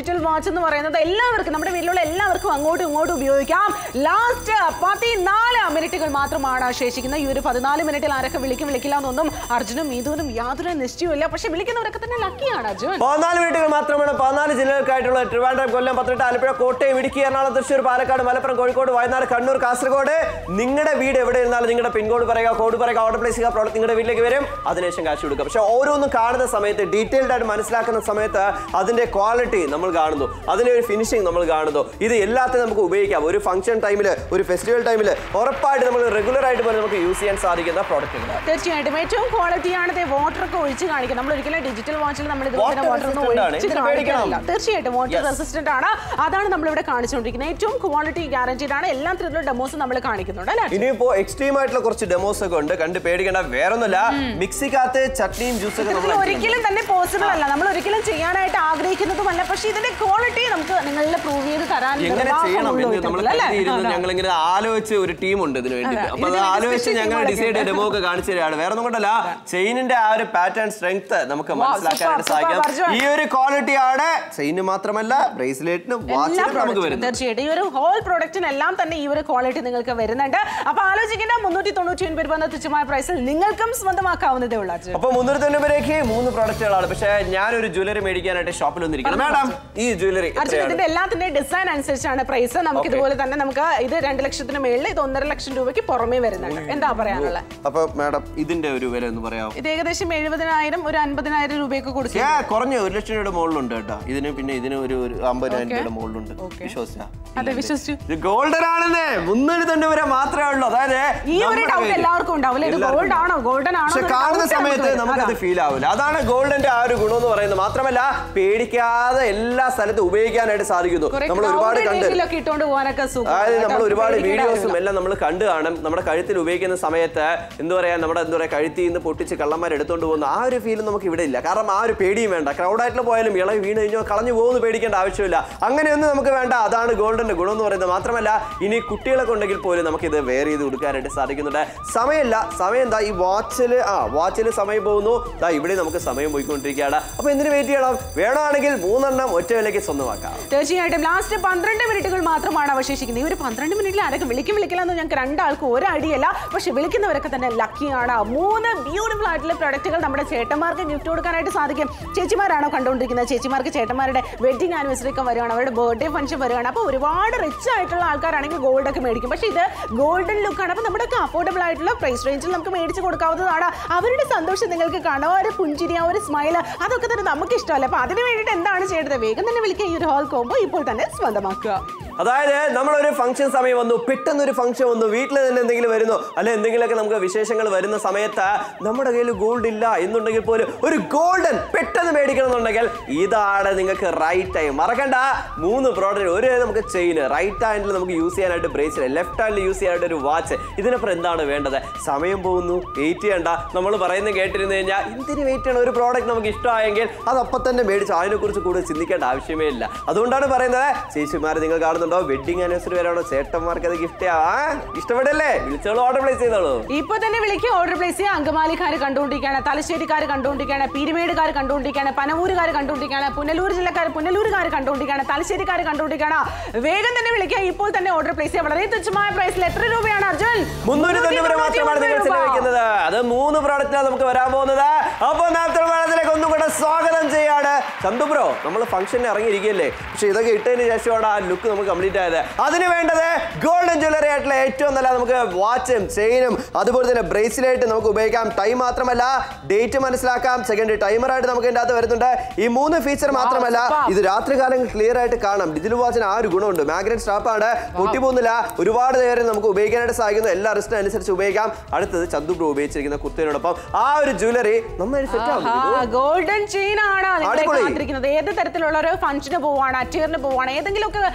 Speaker 2: ഡിജിറ്റൽ വാച്ച് എന്ന് പറയുന്നത് എല്ലാവർക്കും നമ്മുടെ വീട്ടിലുള്ള എല്ലാവർക്കും അങ്ങോട്ടും ഇങ്ങോട്ടും ഉപയോഗിക്കാം ലാസ്റ്റ് പതിനാല് മിനിറ്റുകൾ മാത്രമാണ് ശേഷിക്കുന്നത് ഈ ഒരു പതിനാല് മിനിറ്റിൽ ആരൊക്കെ വിളിക്കും വിളിക്കില്ല എന്നൊന്നും അർജുനും മീതുവിനും യാതൊരു നിശ്ചയമില്ല പക്ഷെ വിളിക്കുന്നവരൊക്കെ തന്നെ ലക്കിയാണ് അർജുൻ
Speaker 1: പതിനാല് മിനിറ്റുകൾ മാത്രമാണ് പതിനാല് ജില്ലകൾക്കായിട്ടുള്ള ട്രിവാൻഡ്രം കൊല്ലം പത്തനംതിട്ട ആലപ്പുഴ കോട്ടയം ഇടുക്കി എറണാകുളം തൃശ്ശൂർ പാലക്കാട് മലപ്പുറം കോഴിക്കോട് വയനാട് കണ്ണൂർ കാസർഗോഡ് നിങ്ങളുടെ വീട് എവിടെ ഇരുന്നാലും നിങ്ങളുടെ പിൻകോഡ് പറയുക കോഡ് പറയുക ഓർഡർ പ്ലേസ് ചെയ്യുക പ്രോഡക്റ്റ് നിങ്ങളുടെ വീട്ടിലേക്ക് വരും അതിനുശേഷം കാശ് കൊടുക്കുക പക്ഷെ ഓരോന്നും കാണുന്ന സമയത്ത് ഡീറ്റെയിൽഡ് ആയിട്ട് മനസ്സിലാക്കുന്ന സമയത്ത് അതിന്റെ ക്വാളിറ്റി നമ്മൾ കാണുന്നു അതിന്റെ ഒരു ഫിനിഷിംഗ് നമ്മൾ കാണുന്നു ഇത് എല്ലാത്തിനും നമുക്ക് ഉപയോഗിക്കാം ഒരു ഫംഗ്ഷൻ ടൈമിൽ ഒരു ഫെസ്റ്റിവൽ ടൈമിൽ ഉറപ്പായിട്ട് നമ്മൾ റെഗുലർ ആയിട്ട് പോലും നമുക്ക് യൂസ് ചെയ്യാൻ സാധിക്കുന്ന പ്രോഡക്റ്റുകൾ
Speaker 2: തീർച്ചയായിട്ടും ഏറ്റവും ക്വാളിറ്റിയാണ് വാട്ടർ ഒക്കെ ഒഴിച്ച് കാണിക്കുക നമ്മൾ ഒരിക്കലും ഡിജിറ്റൽ വാച്ചിൽ നമ്മൾ ഇതുപോലെ
Speaker 1: Water
Speaker 2: വാട്ടർ ഒന്നും
Speaker 1: resistant ആണ്.
Speaker 2: ഒഴിച്ച്
Speaker 1: ഇതിന് പേടിക്കണം.
Speaker 2: കാണിക്കാറില്ല തീർച്ചയായിട്ടും വാട്ടർ
Speaker 1: Yes.
Speaker 2: റെസിസ്റ്റന്റ് ആണ് അതാണ് നമ്മൾ ഇവിടെ കാണിച്ചുകൊണ്ടിരിക്കുന്നത് ഏറ്റവും ക്വാളിറ്റി ഗ്യാരണ്ടീഡ് ആണ് എല്ലാ തരത്തിലുള്ള ഡെമോസ് നമ്മൾ കാണിക്കുന്നുണ്ട് അല്ലേ
Speaker 1: ഇനിയിപ്പോ എക്സ്ട്രീം ആയിട്ടുള്ള കുറച്ച് ഡെമോസ് ഒക്കെ ഉണ്ട് കണ്ട് പേടിക്കേണ്ട വേറൊന്നുമില്ല മിക്സിക്കകത്ത് ചട്നിയും ജ്യൂസ് ഒക്കെ
Speaker 2: ഇതിൽ
Speaker 1: നമ്മൾ
Speaker 2: ഒരിക്കലും തന്നെ പോസിബിൾ അല്ല നമ്മൾ ഒരിക്കലും ചെയ്യാനായിട്ട് ആഗ്രഹിക്കുന്നതുമല്ല പക്ഷെ ഇതിന്റെ ക്വാളിറ്റി നമുക്ക് നിങ്ങളിൽ പ്രൂവ് ചെയ്ത് തരാൻ
Speaker 1: എങ്ങനെ ചെയ്യണം
Speaker 2: നിർവാഹമുള്ളൂ
Speaker 1: എന്ന് നമ്മൾ
Speaker 2: ഇത്തരത്തിൽ, അല്ലേ?
Speaker 1: ഇരുന്ന്
Speaker 2: അതെ.
Speaker 1: ഞങ്ങൾ ഇങ്ങനെ ആലോചിച്ച് ഒരു ടീം ഉണ്ട് ഇതിന് വേണ്ടിയിട്ട് അപ്പൊ അത്
Speaker 2: ഇതിന്
Speaker 1: ആലോചിച്ച്
Speaker 2: special
Speaker 1: ഞങ്ങൾ
Speaker 2: team
Speaker 1: ഡിസൈഡ് ചെയ്ത
Speaker 2: ഒക്കെ
Speaker 1: ഡെമോ ഒക്കെ കാണിച്ചു തരാണ് വേറെ ഒന്നും കൊണ്ടല്ല ചെയിനിന്റെ ആ ഒരു പാറ്റേൺ സ്ട്രെങ്ത് നമുക്ക് മനസ്സിലാക്കാനായിട്ട്
Speaker 2: super, super,
Speaker 1: സാധിക്കും
Speaker 2: അർജുൻ.
Speaker 1: ഈ ഒരു ക്വാളിറ്റിയാണ് ചെയിന് മാത്രമല്ല ബ്രേസ്ലെറ്റിനും
Speaker 2: എല്ലാ
Speaker 1: വാച്ചിനും നമുക്ക്
Speaker 2: product നും
Speaker 1: വരുന്നത്
Speaker 2: തീർച്ചയായിട്ടും ഈ ഒരു ഹോൾ പ്രൊഡക്റ്റിനെല്ലാം തന്നെ ഈ ഒരു ക്വാളിറ്റി നിങ്ങൾക്ക് വരുന്നുണ്ട് അപ്പൊ ആലോചിക്കേണ്ട മുന്നൂറ്റി തൊണ്ണൂറ്റി ഒൻപത് രൂപ എന്ന തുച്ഛമായ പ്രൈസിൽ നിങ്ങൾക്കും സ്വന്തമാക്കാവുന്നതേ ഉള്ളൂ അർജുൻ
Speaker 1: അപ്പൊ മുന്നൂറ്റി തൊണ്ണൂറിലേക്ക് മൂന്ന് പ്രോഡക്റ്റുകളാണ് പക്ഷേ ഞാനൊരു ജ്വല്ലറി മേടിക്കാനായിട്ട് ഷോപ്പിൽ വന്നിരിക്കുന്നത് മാഡം ഈ ജ്വല്ലറി
Speaker 2: അർജുൻ ഇതിന്റെ എല്ലാത്തിന്റെ ഡിസൈൻ അനുസരിച്ചാണ് പ്രൈസ് നമുക്ക്
Speaker 1: Okay.
Speaker 2: ഇതുപോലെ തന്നെ നമുക്ക് ഇത് രണ്ട് ലക്ഷത്തിന് മേളിൽ ഇത് ഒന്നര ലക്ഷം രൂപയ്ക്ക് പുറമേ വരുന്നുണ്ട് എന്താ പറയാനുള്ളത്
Speaker 1: അപ്പൊ മാഡം ഇതിന്റെ ഒരു വില ഒന്ന് പറയാമോ
Speaker 2: ഇത് ഏകദേശം എഴുപതിനായിരം ഒരു അൻപതിനായിരം രൂപയൊക്കെ കൊടുക്കും
Speaker 1: ഏ കുറഞ്ഞ ഒരു ലക്ഷം രൂപയുടെ മുകളിലുണ്ട് കേട്ടോ ഇതിന് പിന്നെ ഇതിന് ഒരു ഒരു അമ്പതിനായിരം രൂപയുടെ മുകളിലുണ്ട് വിശ്വസിച്ചാ
Speaker 2: അതെ വിശ്വസിച്ചു
Speaker 1: ഇത് ഗോൾഡൻ ആണെന്നേ മുന്നൂറ്റി തൊണ്ണൂറ് വരെ മാത്രമേ ഉള്ളൂ അതായത്
Speaker 2: ഈ ഒരു
Speaker 1: നമ്മുടെ
Speaker 2: ഡൗട്ട്
Speaker 1: കയ്യില്
Speaker 2: എല്ലാവർക്കും ഉണ്ടാവില്ല ഇത്
Speaker 1: എല്ലാവർക്കും
Speaker 2: ഗോൾഡ് ആണോ ഗോൾഡൻ ആണോ
Speaker 1: പക്ഷെ
Speaker 2: എന്നൊരു
Speaker 1: കാണുന്ന
Speaker 2: doubt
Speaker 1: സമയത്ത്
Speaker 2: നമുക്ക് വരും.
Speaker 1: നമുക്കത്
Speaker 2: അതാ.
Speaker 1: ഫീൽ ആവില്ല അതാണ് ഗോൾഡിന്റെ ആ ഒരു ഗുണം എന്ന് പറയുന്നത് മാത്രമല്ല പേടിക്കാതെ എല്ലാ സ്ഥലത്തും ഉപയോഗിക്കാനായിട്ട് സാധിക്കുന്നു
Speaker 2: കുറെ
Speaker 1: നമ്മൾ ഒരുപാട്
Speaker 2: crowded
Speaker 1: കണ്ട്
Speaker 2: area-യിലൊക്കെ ഇട്ടുകൊണ്ട് പോകാനൊക്കെ സുഖം.
Speaker 1: അതായത് നമ്മൾ
Speaker 2: കേട്ടോ.
Speaker 1: ഒരുപാട്
Speaker 2: പേടിക്കേണ്ട
Speaker 1: വീഡിയോസും
Speaker 2: കാര്യമില്ല.
Speaker 1: എല്ലാം നമ്മൾ കണ്ടു കാണും നമ്മുടെ കഴുത്തിൽ ഉപയോഗിക്കുന്ന സമയത്ത് എന്താ പറയാ നമ്മുടെ എന്താ പറയാ കഴുത്തിൽ നിന്ന് പൊട്ടിച്ച് കള്ളന്മാർ എടുത്തുകൊണ്ട് പോകുന്ന ആ ഒരു ഫീൽ നമുക്ക് ഇവിടെ ഇല്ല കാരണം ആ ഒരു പേടിയും വേണ്ട ക്രൗഡായിട്ട് പോയാലും ഇളവ് വീണ് കഴിഞ്ഞോ കളഞ്ഞു പോകുന്നു പേടിക്കേണ്ട ആവശ്യമില്ല അങ്ങനെയൊന്നും നമുക്ക് വേണ്ട അതാണ് ഗോൾഡിന്റെ ഗുണം എന്ന് പറയുന്നത് മാത്രമല്ല ഇനി കുട്ടികളൊക്കെ ഉണ്ടെങ്കിൽ പോലും നമുക്ക് ഇത് വെയർ ചെയ്ത് കൊടുക്കാനായിട്ട് സാധിക്കുന്നുണ്ട് സമയമില്ല സമയം എന്താ ഈ വാച്ചിൽ ആ വാച്ചിൽ സമയം പോകുന്നു ദാ ഇവിടെ നമുക്ക് സമയം പോയിക്കൊണ്ടിരിക്കുകയാണ് അപ്പൊ എന്തിനു വെയിറ്റ് ചെയ്യണം വേണമെങ്കിൽ മൂന്നെണ്ണം ഒറ്റ വിലയ്ക്ക് സ്വന്തമാക്കാം
Speaker 2: തീർച്ചയായിട്ടും ലാസ്റ്റ് പന്ത്രണ്ട് മിനിറ്റുകൾ മാത്രമാണ് അവശേഷിക്കുന്നത് ഈ ഒരു പന്ത്രണ്ട് മിനിറ്റിൽ ആരൊക്കെ വിളിക്കും വിളിക്കില്ല എന്ന് ഞങ്ങൾക്ക് രണ്ടാൾക്കും ഒരു ഐഡിയല്ല പക്ഷെ വിളിക്കുന്നവരൊക്കെ തന്നെ ലക്കിയാണ് മൂന്ന് ബ്യൂട്ടിഫുൾ ആയിട്ടുള്ള പ്രൊഡക്റ്റുകൾ നമ്മുടെ ചേട്ടന്മാർക്ക് ഗിഫ്റ്റ് കൊടുക്കാനായിട്ട് സാധിക്കും ചേച്ചിമാരാണോ കണ്ടുകൊണ്ടിരിക്കുന്നത് ചേച്ചിമാർക്ക് ചേട്ടന്മാരുടെ വെഡിങ് ആനിവേഴ്സറി ഒക്കെ വരികയാണ് അവരുടെ ബർത്ത്ഡേ ഫംഗ്ഷൻ വരികയാണ് അപ്പോൾ ഒരുപാട് റിച്ച് ആയിട്ടുള്ള ആൾക്കാരാണെങ്കിൽ ഗോൾഡ് ഒക്കെ മേടിക്കും പക്ഷേ ഇത് ഗോൾഡൻ ലുക്കാണ് അപ്പോൾ നമ്മുടെ അഫോർഡബിൾ ആയിട്ടുള്ള പ്രൈസ് റേഞ്ചിൽ നമുക്ക് മേടിച്ച് കൊടുക്കാവുന്നതാണ് അവരുടെ സന്തോഷം നിങ്ങൾക്ക് കാണാം ആ ഒരു പുഞ്ചിരി ആ ഒരു സ്മൈൽ അതൊക്കെ തന്നെ നമുക്ക് ഇഷ്ടമല്ല അപ്പോൾ അതിന് വേണ്ടിയിട്ട് എന്താണ് ചെയ്യേണ്ടത് വേഗം തന്നെ വിളിക്കുക ഈ ഒരു ഹോൾ കോമ്പോ ഇപ്പോൾ തന്നെ സ്വന്തമാക്കുക
Speaker 1: അതായത് നമ്മളൊരു ഫംഗ്ഷൻ സമയം വന്നു പെട്ടെന്ന് ഒരു ഫംഗ്ഷൻ വന്നു വീട്ടിൽ തന്നെ എന്തെങ്കിലും വരുന്നു അല്ലെ എന്തെങ്കിലുമൊക്കെ നമുക്ക് വിശേഷങ്ങൾ വരുന്ന സമയത്ത് നമ്മുടെ കയ്യിൽ ഗോൾഡ് ഇല്ല എന്നുണ്ടെങ്കിൽ പോലും ഒരു ഗോൾഡൻ പെട്ടെന്ന് മേടിക്കണം എന്നുണ്ടെങ്കിൽ ഇതാണ് നിങ്ങൾക്ക് റൈറ്റ് ടൈം മറക്കണ്ട മൂന്ന് പ്രോഡക്റ്റ് ഒരു നമുക്ക് ചെയിൻ റൈറ്റ് ഹാൻഡിൽ നമുക്ക് യൂസ് ചെയ്യാനായിട്ട് ബ്രേസ്ലെറ്റ് ലെഫ്റ്റ് ഹാൻഡിൽ യൂസ് ചെയ്യാനായിട്ട് ഒരു വാച്ച് ഇതിനപ്പുറം എന്താണ് വേണ്ടത് സമയം പോകുന്നു വെയിറ്റ് ചെയ്യണ്ട നമ്മൾ പറയുന്നത് കേട്ടിരുന്നു കഴിഞ്ഞാൽ എന്തിന് വെയിറ്റ് ചെയ്യണം ഒരു പ്രോഡക്റ്റ് നമുക്ക് ഇഷ്ടമായെങ്കിൽ അത് അപ്പം തന്നെ മേടിച്ചു അതിനെക്കുറിച്ച് കൂടുതൽ ചിന്തിക്കേണ്ട ആവശ്യമേ ഇല്ല അതുകൊണ്ടാണ് പറയുന്നത് ചേച്ചിമാർ നിങ്ങൾ കാണുന്നുണ്ടോ വെഡിങ് ആനിവേഴ്സറി വരാണോ ചേട്ടന്മാർക്ക് അത് ഗിഫ്റ്റ് ആ ഇഷ്ടപ്പെടല്ലേ വിളിച്ചോളൂ ഓർഡർ പ്ലേസ് ചെയ്തോളൂ
Speaker 2: ഇപ്പൊ തന്നെ വിളിക്കുക ഓർഡർ പ്ലേസ് ചെയ്യുക അങ്കമാലിക്കാർ കണ്ടുകൊണ്ടിരിക്കുകയാണ് തലശ്ശേരിക്കാർ കണ്ടുകൊണ്ടിരിക്കുകയാണ് പീരുമേടുകാർ കണ്ടുകൊണ്ടിരിക്കുകയാണ് പനവൂരുകാർ കണ്ടുകൊണ്ടിരിക്കുകയാണ് പുനലൂർ ജില്ലക്കാർ പുനലൂരുകാർ കണ്ടുകൊണ്ടിരിക്കുകയാണ് തലശ്ശേരിക്കാർ കണ്ടുകൊണ്ടിരിക്കുകയാണ് വേഗം തന്നെ വിളിക്കുക ഇപ്പോൾ തന്നെ ഓർഡർ പ്ലേസ് ചെയ്യുക വളരെ തുച്ഛമായ പ്രൈസിൽ എത്ര രൂപയാണ് അർജുൻ
Speaker 1: മുന്നൂറ്റി തൊണ്ണൂറ് മാത്രമാണ് നിങ്ങൾ
Speaker 2: രൂപ.
Speaker 1: ചെലവഴിക്കുന്നത് അത് മൂന്ന് പ്രോഡക്റ്റിലാണ് നമുക്ക് വരാൻ പോകുന്നത് അപ്പൊ നാളത്തെ മേളത്തിലേക്ക് ഒന്നും കൂടെ സ്വാഗതം ചെയ്യാണ് ചന്തു ബ്രോ നമ്മൾ ഫംഗ്ഷന് ഇറങ്ങിയിരിക്കുകയല്ലേ പക്ഷെ ഇതൊക്കെ ഇട്ടതിന് ശേഷമാണ് ആ ലുക്ക് നമുക്ക് കംപ്ലീറ്റ് ആയത് അതിന് വേണ്ടത് ഗോൾഡൻ ജ്വല്ലറി ആയിട്ടുള്ള ഏറ്റവും നല്ല നമുക്ക് വാച്ചും ചെയിനും അതുപോലെ തന്നെ ബ്രേസ്ലെറ്റ് നമുക്ക് ഉപയോഗിക്കാം ടൈം മാത്രമല്ല ഡേറ്റ് മനസ്സിലാക്കാം സെക്കൻഡ് ടൈമറായിട്ട് നമുക്ക് ഇതിന്റെ അകത്ത് വരുന്നുണ്ട് ഈ മൂന്ന് ഫീച്ചർ മാത്രമല്ല
Speaker 2: superb.
Speaker 1: ഇത് രാത്രികാലം ക്ലിയർ ആയിട്ട് കാണാം ഡിജിറ്റൽ വാച്ചിന് ആ ഒരു ഗുണമുണ്ട് മാഗ്നറ്റ് സ്ട്രാപ്പാണ് പൊട്ടിപ്പോകുന്നില്ല ഒരുപാട് നേരം നമുക്ക് ഉപയോഗിക്കാനായിട്ട് സാധിക്കുന്നു എല്ലാ റിസ്റ്റിനും അനുസരിച്ച് ഉപയോഗിക്കാം അടുത്തത് ചന്തു ബ്രോ ഉപയോഗിച്ചിരിക്കുന്ന കുർത്തയോടൊപ്പം ആ ഒരു ജ്വല്ലറി നന്നായി സെറ്റ് ആവും
Speaker 2: ഗോൾഡൻ ചെയിൻ ആണ് നിങ്ങളെ
Speaker 1: അടിപൊളി.
Speaker 2: കാത്തിരിക്കുന്നത് ഏത് തരത്തിലുള്ള ഒരു ഫംഗ്ഷന് പോവാണ് അറ്റീറിന് പോവാണ് ഏതെങ്കിലുമൊക്കെ ഡ്രസ്സ്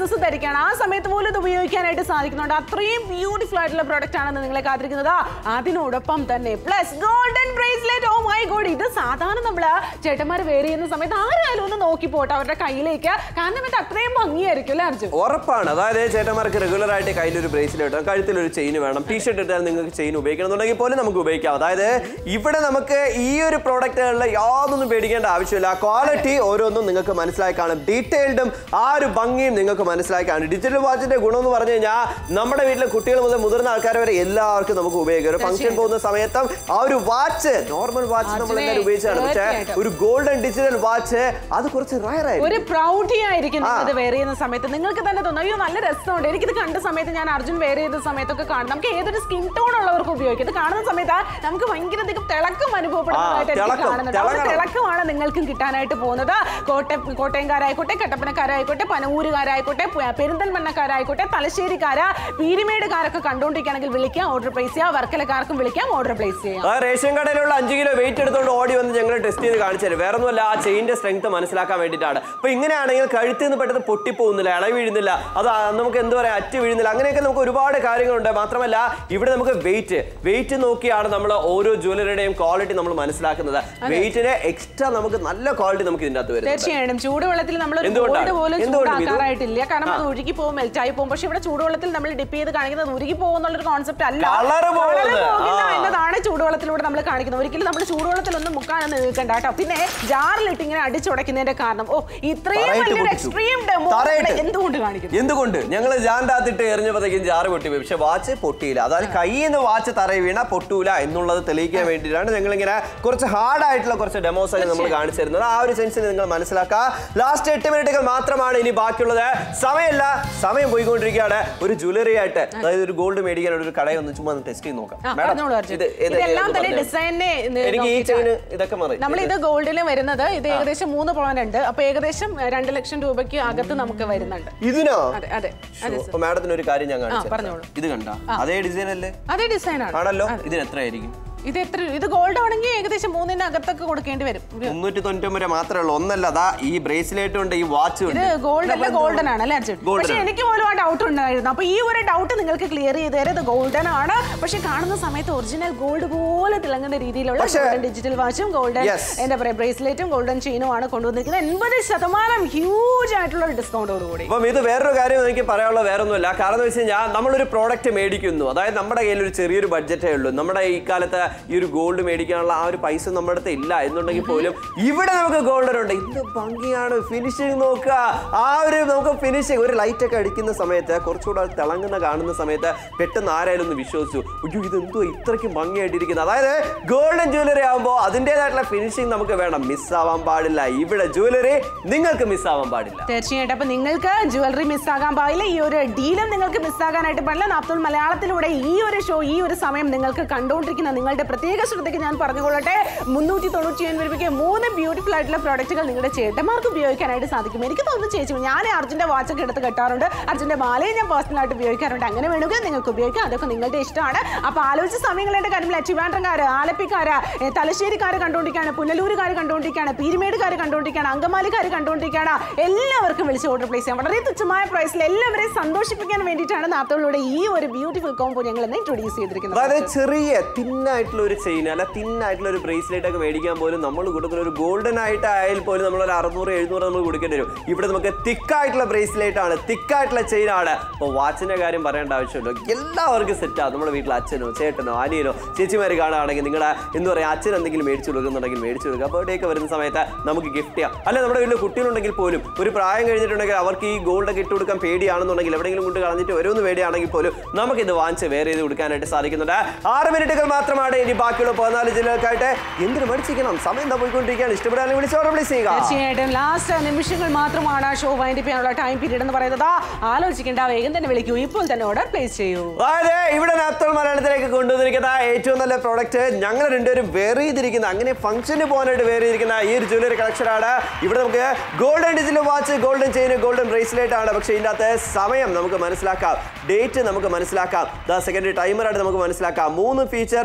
Speaker 2: ഡ്രസ്സസ് ധരിക്കുകയാണ് ആ സമയത്ത് പോലും ഇത് ഉപയോഗിക്കാനായിട്ട് സാധിക്കുന്നുണ്ട് അത്രയും ബ്യൂട്ടിഫുൾ ആയിട്ടുള്ള പ്രോഡക്റ്റ് ആണ് നിങ്ങളെ കാത്തിരിക്കുന്നത് അതിനോടൊപ്പം തന്നെ plus golden bracelet oh my God ഇത് സാധാരണ നമ്മൾ ചേട്ടന്മാർ വേറെ ചെയ്യുന്ന സമയത്ത് ആരായാലും ഒന്ന് നോക്കി പോട്ടെ അവരുടെ കയ്യിലേക്ക് കാരണം ഇത് അത്രയും ഭംഗിയായിരിക്കും അല്ലേ അർജുൻ
Speaker 1: ഉറപ്പാണ് അതായത് ചേട്ടന്മാർക്ക് റെഗുലർ ആയിട്ട് കയ്യിലൊരു ബ്രേസ്ലെറ്റ് വേണം കഴുത്തിൽ ഒരു ചെയിൻ വേണം ടീഷർട്ട് ഇട്ടാൽ നിങ്ങൾക്ക് ചെയിൻ ഉപയോഗിക്കണമെന്നുണ്ടെങ്കിൽ പോലും നമുക്ക് ഉപയോഗിക്കാം അതായത് ഇവിടെ നമുക്ക് ഈ ഒരു പ്രോഡക്റ്റുകളിൽ യാതൊന്നും പേടിക്കേണ്ട ആവശ്യമില്ല ക്വാളിറ്റി ഓരോന്നും നിങ്ങൾക്ക് മനസ്സിലായി കാണും ഡീറ്റെയിൽഡും ആ ഒരു ഭംഗിയും നിങ്ങൾക്ക് മനസ്സിലായി കാണും ഡിജിറ്റൽ വാച്ചിന്റെ ഗുണം എന്ന് പറഞ്ഞു കഴിഞ്ഞാൽ നമ്മുടെ വീട്ടിലെ കുട്ടികൾ മുതൽ മുതിർന്ന ആൾക്കാർ വരെ എല്ലാവർക്കും നമുക്ക് ഉപയോഗിക്കാം ഒരു ഫംഗ്ഷൻ പോകുന്ന സമയത്തും ആ ഒരു വാച്ച് നോർമൽ വാച്ച് നമ്മൾ എല്ലാവരും ഉപയോഗിച്ചാണ് പക്ഷേ
Speaker 2: തീർച്ചയായിട്ടും.
Speaker 1: ഒരു ഗോൾഡൻ ഡിജിറ്റൽ വാച്ച് അത് കുറച്ച് റയർ ആയിരിക്കും
Speaker 2: ഒരു പ്രൗഢി ആയിരിക്കും നിങ്ങൾ ഇത് വെയർ ചെയ്യുന്ന സമയത്ത് നിങ്ങൾക്ക് തന്നെ തോന്നും അയ്യോ നല്ല രസമുണ്ട് എനിക്കിത് കണ്ട സമയത്ത് ഞാൻ അർജുൻ വെയർ ചെയ്ത സമയത്തൊക്കെ കാണും നമുക്ക് ഏതൊരു സ്കിൻ ടോൺ ഉള്ളവർക്ക് ഉപയോഗിക്കും ഇത് കാണുന്ന സമയത്ത് നമുക്ക് ഭയങ്കര അധികം തിളക്കം അനുഭവപ്പെടുന്നതായിട്ട് എനിക്ക്
Speaker 1: തിളക്കം,
Speaker 2: കാണുന്നുണ്ട് ആ ഒരു
Speaker 1: തിളങ്ങണം.
Speaker 2: തിളക്കമാണ് നിങ്ങൾക്കും കിട്ടാനായിട്ട് പോകുന്നത് കോട്ടയം കോട്ടയംകാരായിക്കോട്ടെ കട്ടപ്പനക്കാരായിക്കോട്ടെ പനവൂരുകാരായിക്കോട്ടെ പെ- പെരിന്തൽമണ്ണക്കാരായിക്കോട്ടെ തലശ്ശേരിക്കാരാ പീരിമേടുകാരൊക്കെ കണ്ടുകൊണ്ടിരിക്കുകയാണെങ്കിൽ വിളിക്കാം ഓർഡർ പ്ലേസ് ചെയ്യാം വർക്കലക്കാർക്കും വിളിക്കാം ഓർഡർ പ്ലേസ് ചെയ്യാം
Speaker 1: ആ റേഷൻ കടയിലുള്ള അഞ്ച് കിലോ വെയിറ്റ് എടുത്തോണ്ട് ഓടി വന്ന് ഞങ്ങൾ ടെസ്റ്റ് ചെയ്ത് കാണിച്ചു തരും വേറെ ഒന്നുമല്ല ആ ചെയിന്റെ സ്ട്രെങ്ത് മനസ്സിലാക്കാൻ വേണ്ടിയിട്ടാണ് അപ്പൊ ഇങ്ങനെയാണെങ്കിൽ കഴുത്തിൽ നിന്ന് പെട്ടെന്ന് പൊട്ടിപ്പോകുന്നില്ല ഇള വീഴുന്നില്ല അത് ആ നമുക്ക് എന്താ പറയാ അറ്റ് വീഴുന്നില്ല അങ്ങനെയൊക്കെ നമുക്ക് ഒരുപാട് കാര്യങ്ങളുണ്ട് മാത്രമല്ല ഇവിടെ നമുക്ക് വെയിറ്റ് വെയിറ്റ് നോക്കിയാണ് നമ്മൾ ഓരോ ജ്വല്ലറിയുടെയും ക്വാളിറ്റി നമ്മൾ മനസ്സിലാക്കുന്നത് വെയിറ്റിന് എക്സ്ട്രാ നമുക്ക് നല്ല ക്വാളിറ്റി നമുക്ക് ഇതിന്റെ അകത്ത് വരുന്നത്
Speaker 2: തീർച്ചയായും ചൂടുവെള്ളത്തിൽ നമ്മൾ ഒരു
Speaker 1: എന്തുകൊണ്ടാണ്?
Speaker 2: ഗോൾഡ് പോലും
Speaker 1: എന്തുകൊണ്ട് ഇത്?
Speaker 2: ചൂടാക്കാറായിട്ടില്ല കാരണം അത് ഉരുകി പോകും മെൽറ്റ് ആയി പോകും പക്ഷെ ഇവിടെ ചൂടുവെള്ളത്തിൽ നമ്മൾ ഡിപ്പ് ചെയ്ത് കാണിക്കുന്നത് ഉരുകി പോകുന്നുള്ളൊരു കോൺസെപ്റ്റ് അല്ല
Speaker 1: Colour പോകുന്നത്.
Speaker 2: Colour പോകില്ല
Speaker 1: ആ.
Speaker 2: എന്നതാണ് ചൂടുവെള്ളത്തിലൂടെ നമ്മൾ കാണിക്കുന്നത് ഒരിക്കലും നമ്മൾ ചൂടുവെള്ളത്തിലൊന്നും മുക്കാനൊന്നും നിൽക്കണ്ട കേട്ടോ പിന്നെ ജാറിലിട്ട് ഇങ്ങനെ അടിച്ചുടയ്ക്കുന്നതിന്റെ കാരണം ഓ ഇത്രയും
Speaker 1: തറയിട്ട്
Speaker 2: വലിയൊരു
Speaker 1: പൊട്ടിച്ചു.
Speaker 2: എക്സ്ട്രീം ഡെമോ
Speaker 1: തറയിട്ട്.
Speaker 2: എന്തുകൊണ്ട് കാണിക്കുന്നു
Speaker 1: എന്തുകൊണ്ട് ഞങ്ങൾ ജാൻഡാത്തിട്ട് എറിഞ്ഞപ്പോഴത്തേക്കും ജാറ് പൊട്ടിപ്പോയി പക്ഷെ വാച്ച് പൊട്ടിയില്ല അതായത് കയ്യിൽ നിന്ന് വാച്ച് തറയിൽ വീണ പൊട്ടൂല എന്നുള്ളത് തെളിയിക്കാൻ വേണ്ടിയിട്ടാണ് ഞങ്ങൾ ഇങ്ങനെ കുറച്ച് ഹാർഡ് ആയിട്ടുള്ള കുറച്ച് ഡെമോസ് ഒക്കെ നമ്മൾ കാണിച്ചു തരുന്നത് ആ ഒരു സെൻസിൽ നിങ്ങൾ മനസ്സിലാക്കുക ലാസ്റ്റ് എട്ട് മിനിറ്റുകൾ മാത്രമാണ് ഇനി ബാക്കിയുള്ളത് സമയമില്ല സമയം പോയിക്കൊണ്ടിരിക്കുകയാണ് ഒരു ജ്വല്ലറി ആയിട്ട് അതായത് ഒരു ഗോൾഡ് മേടിക്കാൻ ഒരു കടയിൽ ഒന്ന് ചുമ്മാ ടെസ്റ്റ് ചെയ്ത് നോക്കാം
Speaker 2: ആ,
Speaker 1: Madam,
Speaker 2: പറഞ്ഞോളൂ അർജുൻ.
Speaker 1: ഇത് ഏത്
Speaker 2: ഇതെല്ലാം
Speaker 1: ഏത്
Speaker 2: തന്നെ
Speaker 1: പറഞ്ഞേ?
Speaker 2: ഡിസൈനെ
Speaker 1: എനിക്ക് ഈ ചെയിന് ഇതൊക്കെ മതി
Speaker 2: നമ്മൾ ഇത് ഗോൾഡിൽ വരുന്നത് ഇത് ഏകദേശം മൂന്ന് പവൻ ഉണ്ട് അപ്പൊ ഏകദേശം ഏഹ്, രണ്ട് ലക്ഷം രൂപയ്ക്ക് അകത്ത് നമുക്ക് വരുന്നുണ്ട്
Speaker 1: ഇതിനോ
Speaker 2: അതെ അതെ അതെ
Speaker 1: അപ്പൊ മാഡത്തിന് ഒരു കാര്യം ഞാൻ കാണിച്ചു തരാം.
Speaker 2: പറഞ്ഞോളൂ.
Speaker 1: ഇത് കണ്ട അതേ ഡിസൈൻ അല്ലേ
Speaker 2: അതേ ഡിസൈൻ ആണ്
Speaker 1: ആണല്ലോ ഇതിന് എത്രയായിരിക്കും
Speaker 2: ഇത് എത്ര ഇത് ഗോൾഡ് ആണെങ്കിൽ ഏകദേശം മൂന്നിന് അകത്തൊക്കെ കൊടുക്കേണ്ടി വരും ഇത്
Speaker 1: മുന്നൂറ്റി തൊണ്ണൂറ്റി മാത്രമേ ഉള്ളൂ ഒന്നല്ല അതാ ഈ ബ്രേസ്ലെറ്റ് ഉണ്ട് ഈ വാച്ച് ഉണ്ട്
Speaker 2: ഗോൾഡ് അല്ല ഗോൾഡൻ ആണ് അല്ലേ അർജുൻ
Speaker 1: Golden
Speaker 2: പക്ഷെ
Speaker 1: ആണ്.
Speaker 2: എനിക്ക് പോലും ആ ഡൗട്ട് ഉണ്ടായിരുന്നു അപ്പൊ ഈ ഒരു ഡൗട്ട് നിങ്ങൾക്ക് ക്ലിയർ ചെയ്ത് തരാം ഇത് ഗോൾഡൻ ആണ് പക്ഷെ കാണുന്ന സമയത്ത് ഒറിജിനൽ ഗോൾഡ് പോലെ തിളങ്ങുന്ന രീതിയിലുള്ള
Speaker 1: പക്ഷേ-
Speaker 2: ഗോൾഡൻ ഡിജിറ്റൽ വാച്ചും ഗോൾഡൻ
Speaker 1: Yes.
Speaker 2: എന്താ പറയാ ബ്രേസ്ലെറ്റും ഗോൾഡൻ ചെയിനും ആണ് കൊണ്ടുവന്നിരിക്കുന്നത് എൺപത് ശതമാനം ഹ്യൂജ് ആയിട്ടുള്ള ഒരു ഡിസ്കൗണ്ടോട് കൂടി
Speaker 1: അപ്പം ഇത് വേറൊരു കാര്യം എനിക്ക് പറയാനുള്ള വേറെ ഒന്നുമില്ല കാരണം എന്ന് വെച്ച് കഴിഞ്ഞാൽ നമ്മളൊരു പ്രോഡക്റ്റ് മേടിക്കുന്നു അതായത് നമ്മുടെ കയ്യിൽ ഒരു ചെറിയൊരു ബഡ്ജറ്റേ ഉള്ളൂ നമ്മുടെ ഈ കാലത്ത് ഈ ഒരു ഗോൾഡ് മേടിക്കാനുള്ള ആ ഒരു പൈസ നമ്മുടെ അടുത്ത് ഇല്ല എന്നുണ്ടെങ്കിൽ പോലും ഇവിടെ നമുക്ക് ഗോൾഡൻ ഉണ്ട് എന്ത് ഭംഗിയാണ് ഫിനിഷിങ് നോക്കുക ആ ഒരു നമുക്ക് ഫിനിഷിങ് ഒരു ലൈറ്റ് ഒക്കെ അടിക്കുന്ന സമയത്ത് കുറച്ചുകൂടെ അത് തിളങ്ങുന്ന കാണുന്ന സമയത്ത് പെട്ടെന്ന് ആരായാലും ഒന്ന് വിശ്വസിച്ചു അയ്യോ ഇതെന്തോ ഇത്രയ്ക്കും ഭംഗിയായിട്ടിരിക്കുന്നത് അതായത് ഗോൾഡൻ ജ്വല്ലറി ആകുമ്പോൾ അതിൻ്റെതായിട്ടുള്ള ഫിനിഷിങ് നമുക്ക് വേണം മിസ്സാവാൻ പാടില്ല ഇവിടെ ജ്വല്ലറി നിങ്ങൾക്ക് മിസ്സാവാൻ പാടില്ല
Speaker 2: തീർച്ചയായിട്ടും അപ്പൊ നിങ്ങൾക്ക് ജ്വല്ലറി മിസ്സാകാൻ പാടില്ല ഈ ഒരു ഡീലും നിങ്ങൾക്ക് മിസ്സാകാനായിട്ട് പാടില്ല നാപ്തോൾ മലയാളത്തിലൂടെ ഈ ഒരു ഷോ ഈ ഒരു സമയം നിങ്ങൾക്ക് കണ്ടുകൊണ്ടിരിക്കുന്ന നിങ്ങളുടെ പ്രത്യേക ശ്രദ്ധയ്ക്ക് ഞാൻ പറഞ്ഞുകൊള്ളട്ടെ മുന്നൂറ്റി തൊണ്ണൂറ്റി ഒൻപത് രൂപയ്ക്ക് മൂന്ന് ബ്യൂട്ടിഫുൾ ആയിട്ടുള്ള പ്രോഡക്റ്റുകൾ നിങ്ങളുടെ ചേട്ടന്മാർക്ക് ഉപയോഗിക്കാനായിട്ട് സാധിക്കും എനിക്ക് തോന്നുന്നു ചേച്ചി ഞാൻ അർജുന്റെ വാച്ചൊക്കെ എടുത്ത് കെട്ടാറുണ്ട് അർജുന്റെ മാലയും ഞാൻ പേഴ്സണലായിട്ട് ഉപയോഗിക്കാറുണ്ട് അങ്ങനെ വേണമെങ്കിൽ നിങ്ങൾക്ക് ഉപയോഗിക്കാം അതൊക്കെ നിങ്ങളുടെ ഇഷ്ടമാണ് അപ്പൊ ആലോചിച്ച സമയങ്ങളുടെ കാര്യമില്ല ട്രിവാൻഡ്രംകാര് ആലപ്പിക്കാര് ഏ, തലശ്ശേരിക്കാര് കണ്ടുകൊണ്ടിരിക്കുകയാണ് പുനലൂരുകാർ കണ്ടുകൊണ്ടിരിക്കുകയാണ് പീരുമേടുകാർ കണ്ടുകൊണ്ടിരിക്കുകയാണ് അങ്കമാലിക്കാർ കണ്ടുകൊണ്ടിരിക്കുകയാണ് എല്ലാവർക്കും വിളിച്ച് ഓർഡർ പ്ലേസ് ചെയ്യാം വളരെ തുച്ഛമായ പ്രൈസിൽ എല്ലാവരെയും സന്തോഷിപ്പിക്കാൻ വേണ്ടിയിട്ടാണ് നാത്തോളിലൂടെ ഈ ഒരു ബ്യൂട്ടിഫുൾ കോംബോ ഞങ്ങൾ ഇന്ന് ഇൻട്രൊഡ്യൂസ് ചെയ്തിരിക്കുന്നത്
Speaker 1: അതായത് ചെറിയ തിന്നായിട്ടുള്ള ഒരു ചെയിൻ അല്ല തിന്നായിട്ടുള്ള ഒരു ബ്രേസ്ലെറ്റ് ഒക്കെ മേടിക്കാൻ പോലും നമ്മൾ കൊടുക്കുന്ന ഒരു ഗോൾഡൻ ആയിട്ട് ആയാൽ പോലും നമ്മൾ ഒരു അറുന്നൂറ് എഴുന്നൂറ് നമ്മൾ കൊടുക്കേണ്ടി വരും ഇവിടെ നമുക്ക് തിക്കായിട്ടുള്ള ബ്രേസ്ലെറ്റ് ആണ് തിക്കായിട്ടുള്ള ചെയിൻ ആണ് അപ്പോൾ വാച്ചിന്റെ കാര്യം പറയേണ്ട ആവശ്യമില്ല എല്ലാവർക്കും സെറ്റാണ് നമ്മുടെ വീട്ടിൽ അച്ഛനോ ചേട്ടനോ അനിയനോ ചേച്ചിമാർ കാണുകയാണെങ്കിൽ നിങ്ങളുടെ എന്താ പറയുക അച്ഛൻ എന്തെങ്കിലും മേടിച്ചു കൊടുക്കുന്നുണ്ടെങ്കിൽ മേടിച്ചു കൊടുക്കുക ബർത്ത്ഡേ ഒക്കെ വരുന്ന സമയത്ത് നമുക്ക് ഗിഫ്റ്റ് ചെയ്യാം അല്ല നമ്മുടെ വീട്ടിൽ കുട്ടികളുണ്ടെങ്കിൽ പോലും ഒരു പ്രായം കഴിഞ്ഞിട്ടുണ്ടെങ്കിൽ അവർക്ക് ഈ ഗോൾഡ് ഒക്കെ ഇട്ട് കൊടുക്കാൻ പേടിയാണെന്നുണ്ടെങ്കിൽ എവിടെയെങ്കിലും കൊണ്ട് കളഞ്ഞിട്ട് വരുമെന്ന് പേടിയാണെങ്കിൽ പോലും നമുക്കിത് വാങ്ങിച്ച് വേറെ ചെയ്ത് കൊടുക്കാനായിട്ട് സാധിക്കുന്നുണ്ട് ആറ് മിനിറ്റുകൾ മാത്രമാണ് ഇനി ബാക്കിയുള്ള പതിനാല് ജില്ലകൾക്കായിട്ട് എന്തിനു മടിച്ചിരിക്കണം സമയം എന്താ പോയിക്കൊണ്ടിരിക്കുകയാണ് ഇഷ്ടപ്പെടാനും വിളിച്ചോടെ വിളിച്ച് ചെയ്യുക
Speaker 2: തീർച്ചയായിട്ടും ലാസ്റ്റ് നിമിഷങ്ങൾ മാത്രമാണ് ഷോ വൈൻഡ് ചെയ്യാനുള്ള ടൈം പീരീഡ് എന്ന് പറയുന്നത് ആലോചിക്കേണ്ട വേഗം തന്നെ വിളിക്കൂ ഇപ്പോൾ തന്നെ ഓർഡർ പ്ലേസ് ചെയ്യൂ
Speaker 1: അതെ ഇവിടെ നാത്തോൾ മലയാളത്തിലേക്ക് കൊണ്ടുവന്നിരിക്കുന്ന ഏറ്റവും നല്ല പ്രോഡക്റ്റ് ഞങ്ങൾ രണ്ടുപേരും വേറെ ചെയ്തിരിക്കുന്ന അങ്ങനെ ഫംഗ്ഷന് പോകാനായിട്ട് വേറെ ചെയ്തിരിക്കുന്ന ഈ ഒരു ജ്വല്ലറി കളക്ഷൻ ആണ് ഇവിടെ നമുക്ക് golden digital watch golden chain golden bracelet ആണ് പക്ഷേ ഇതിൻ്റെ അകത്ത് സമയം നമുക്ക് മനസ്സിലാക്കാം ഡേറ്റ് നമുക്ക് മനസ്സിലാക്കാം ദ സെക്കൻഡ് ടൈമറായിട്ട് നമുക്ക് മനസ്സിലാക്കാം മൂന്ന് ഫീച്ചർ ഇതിൻ്റെ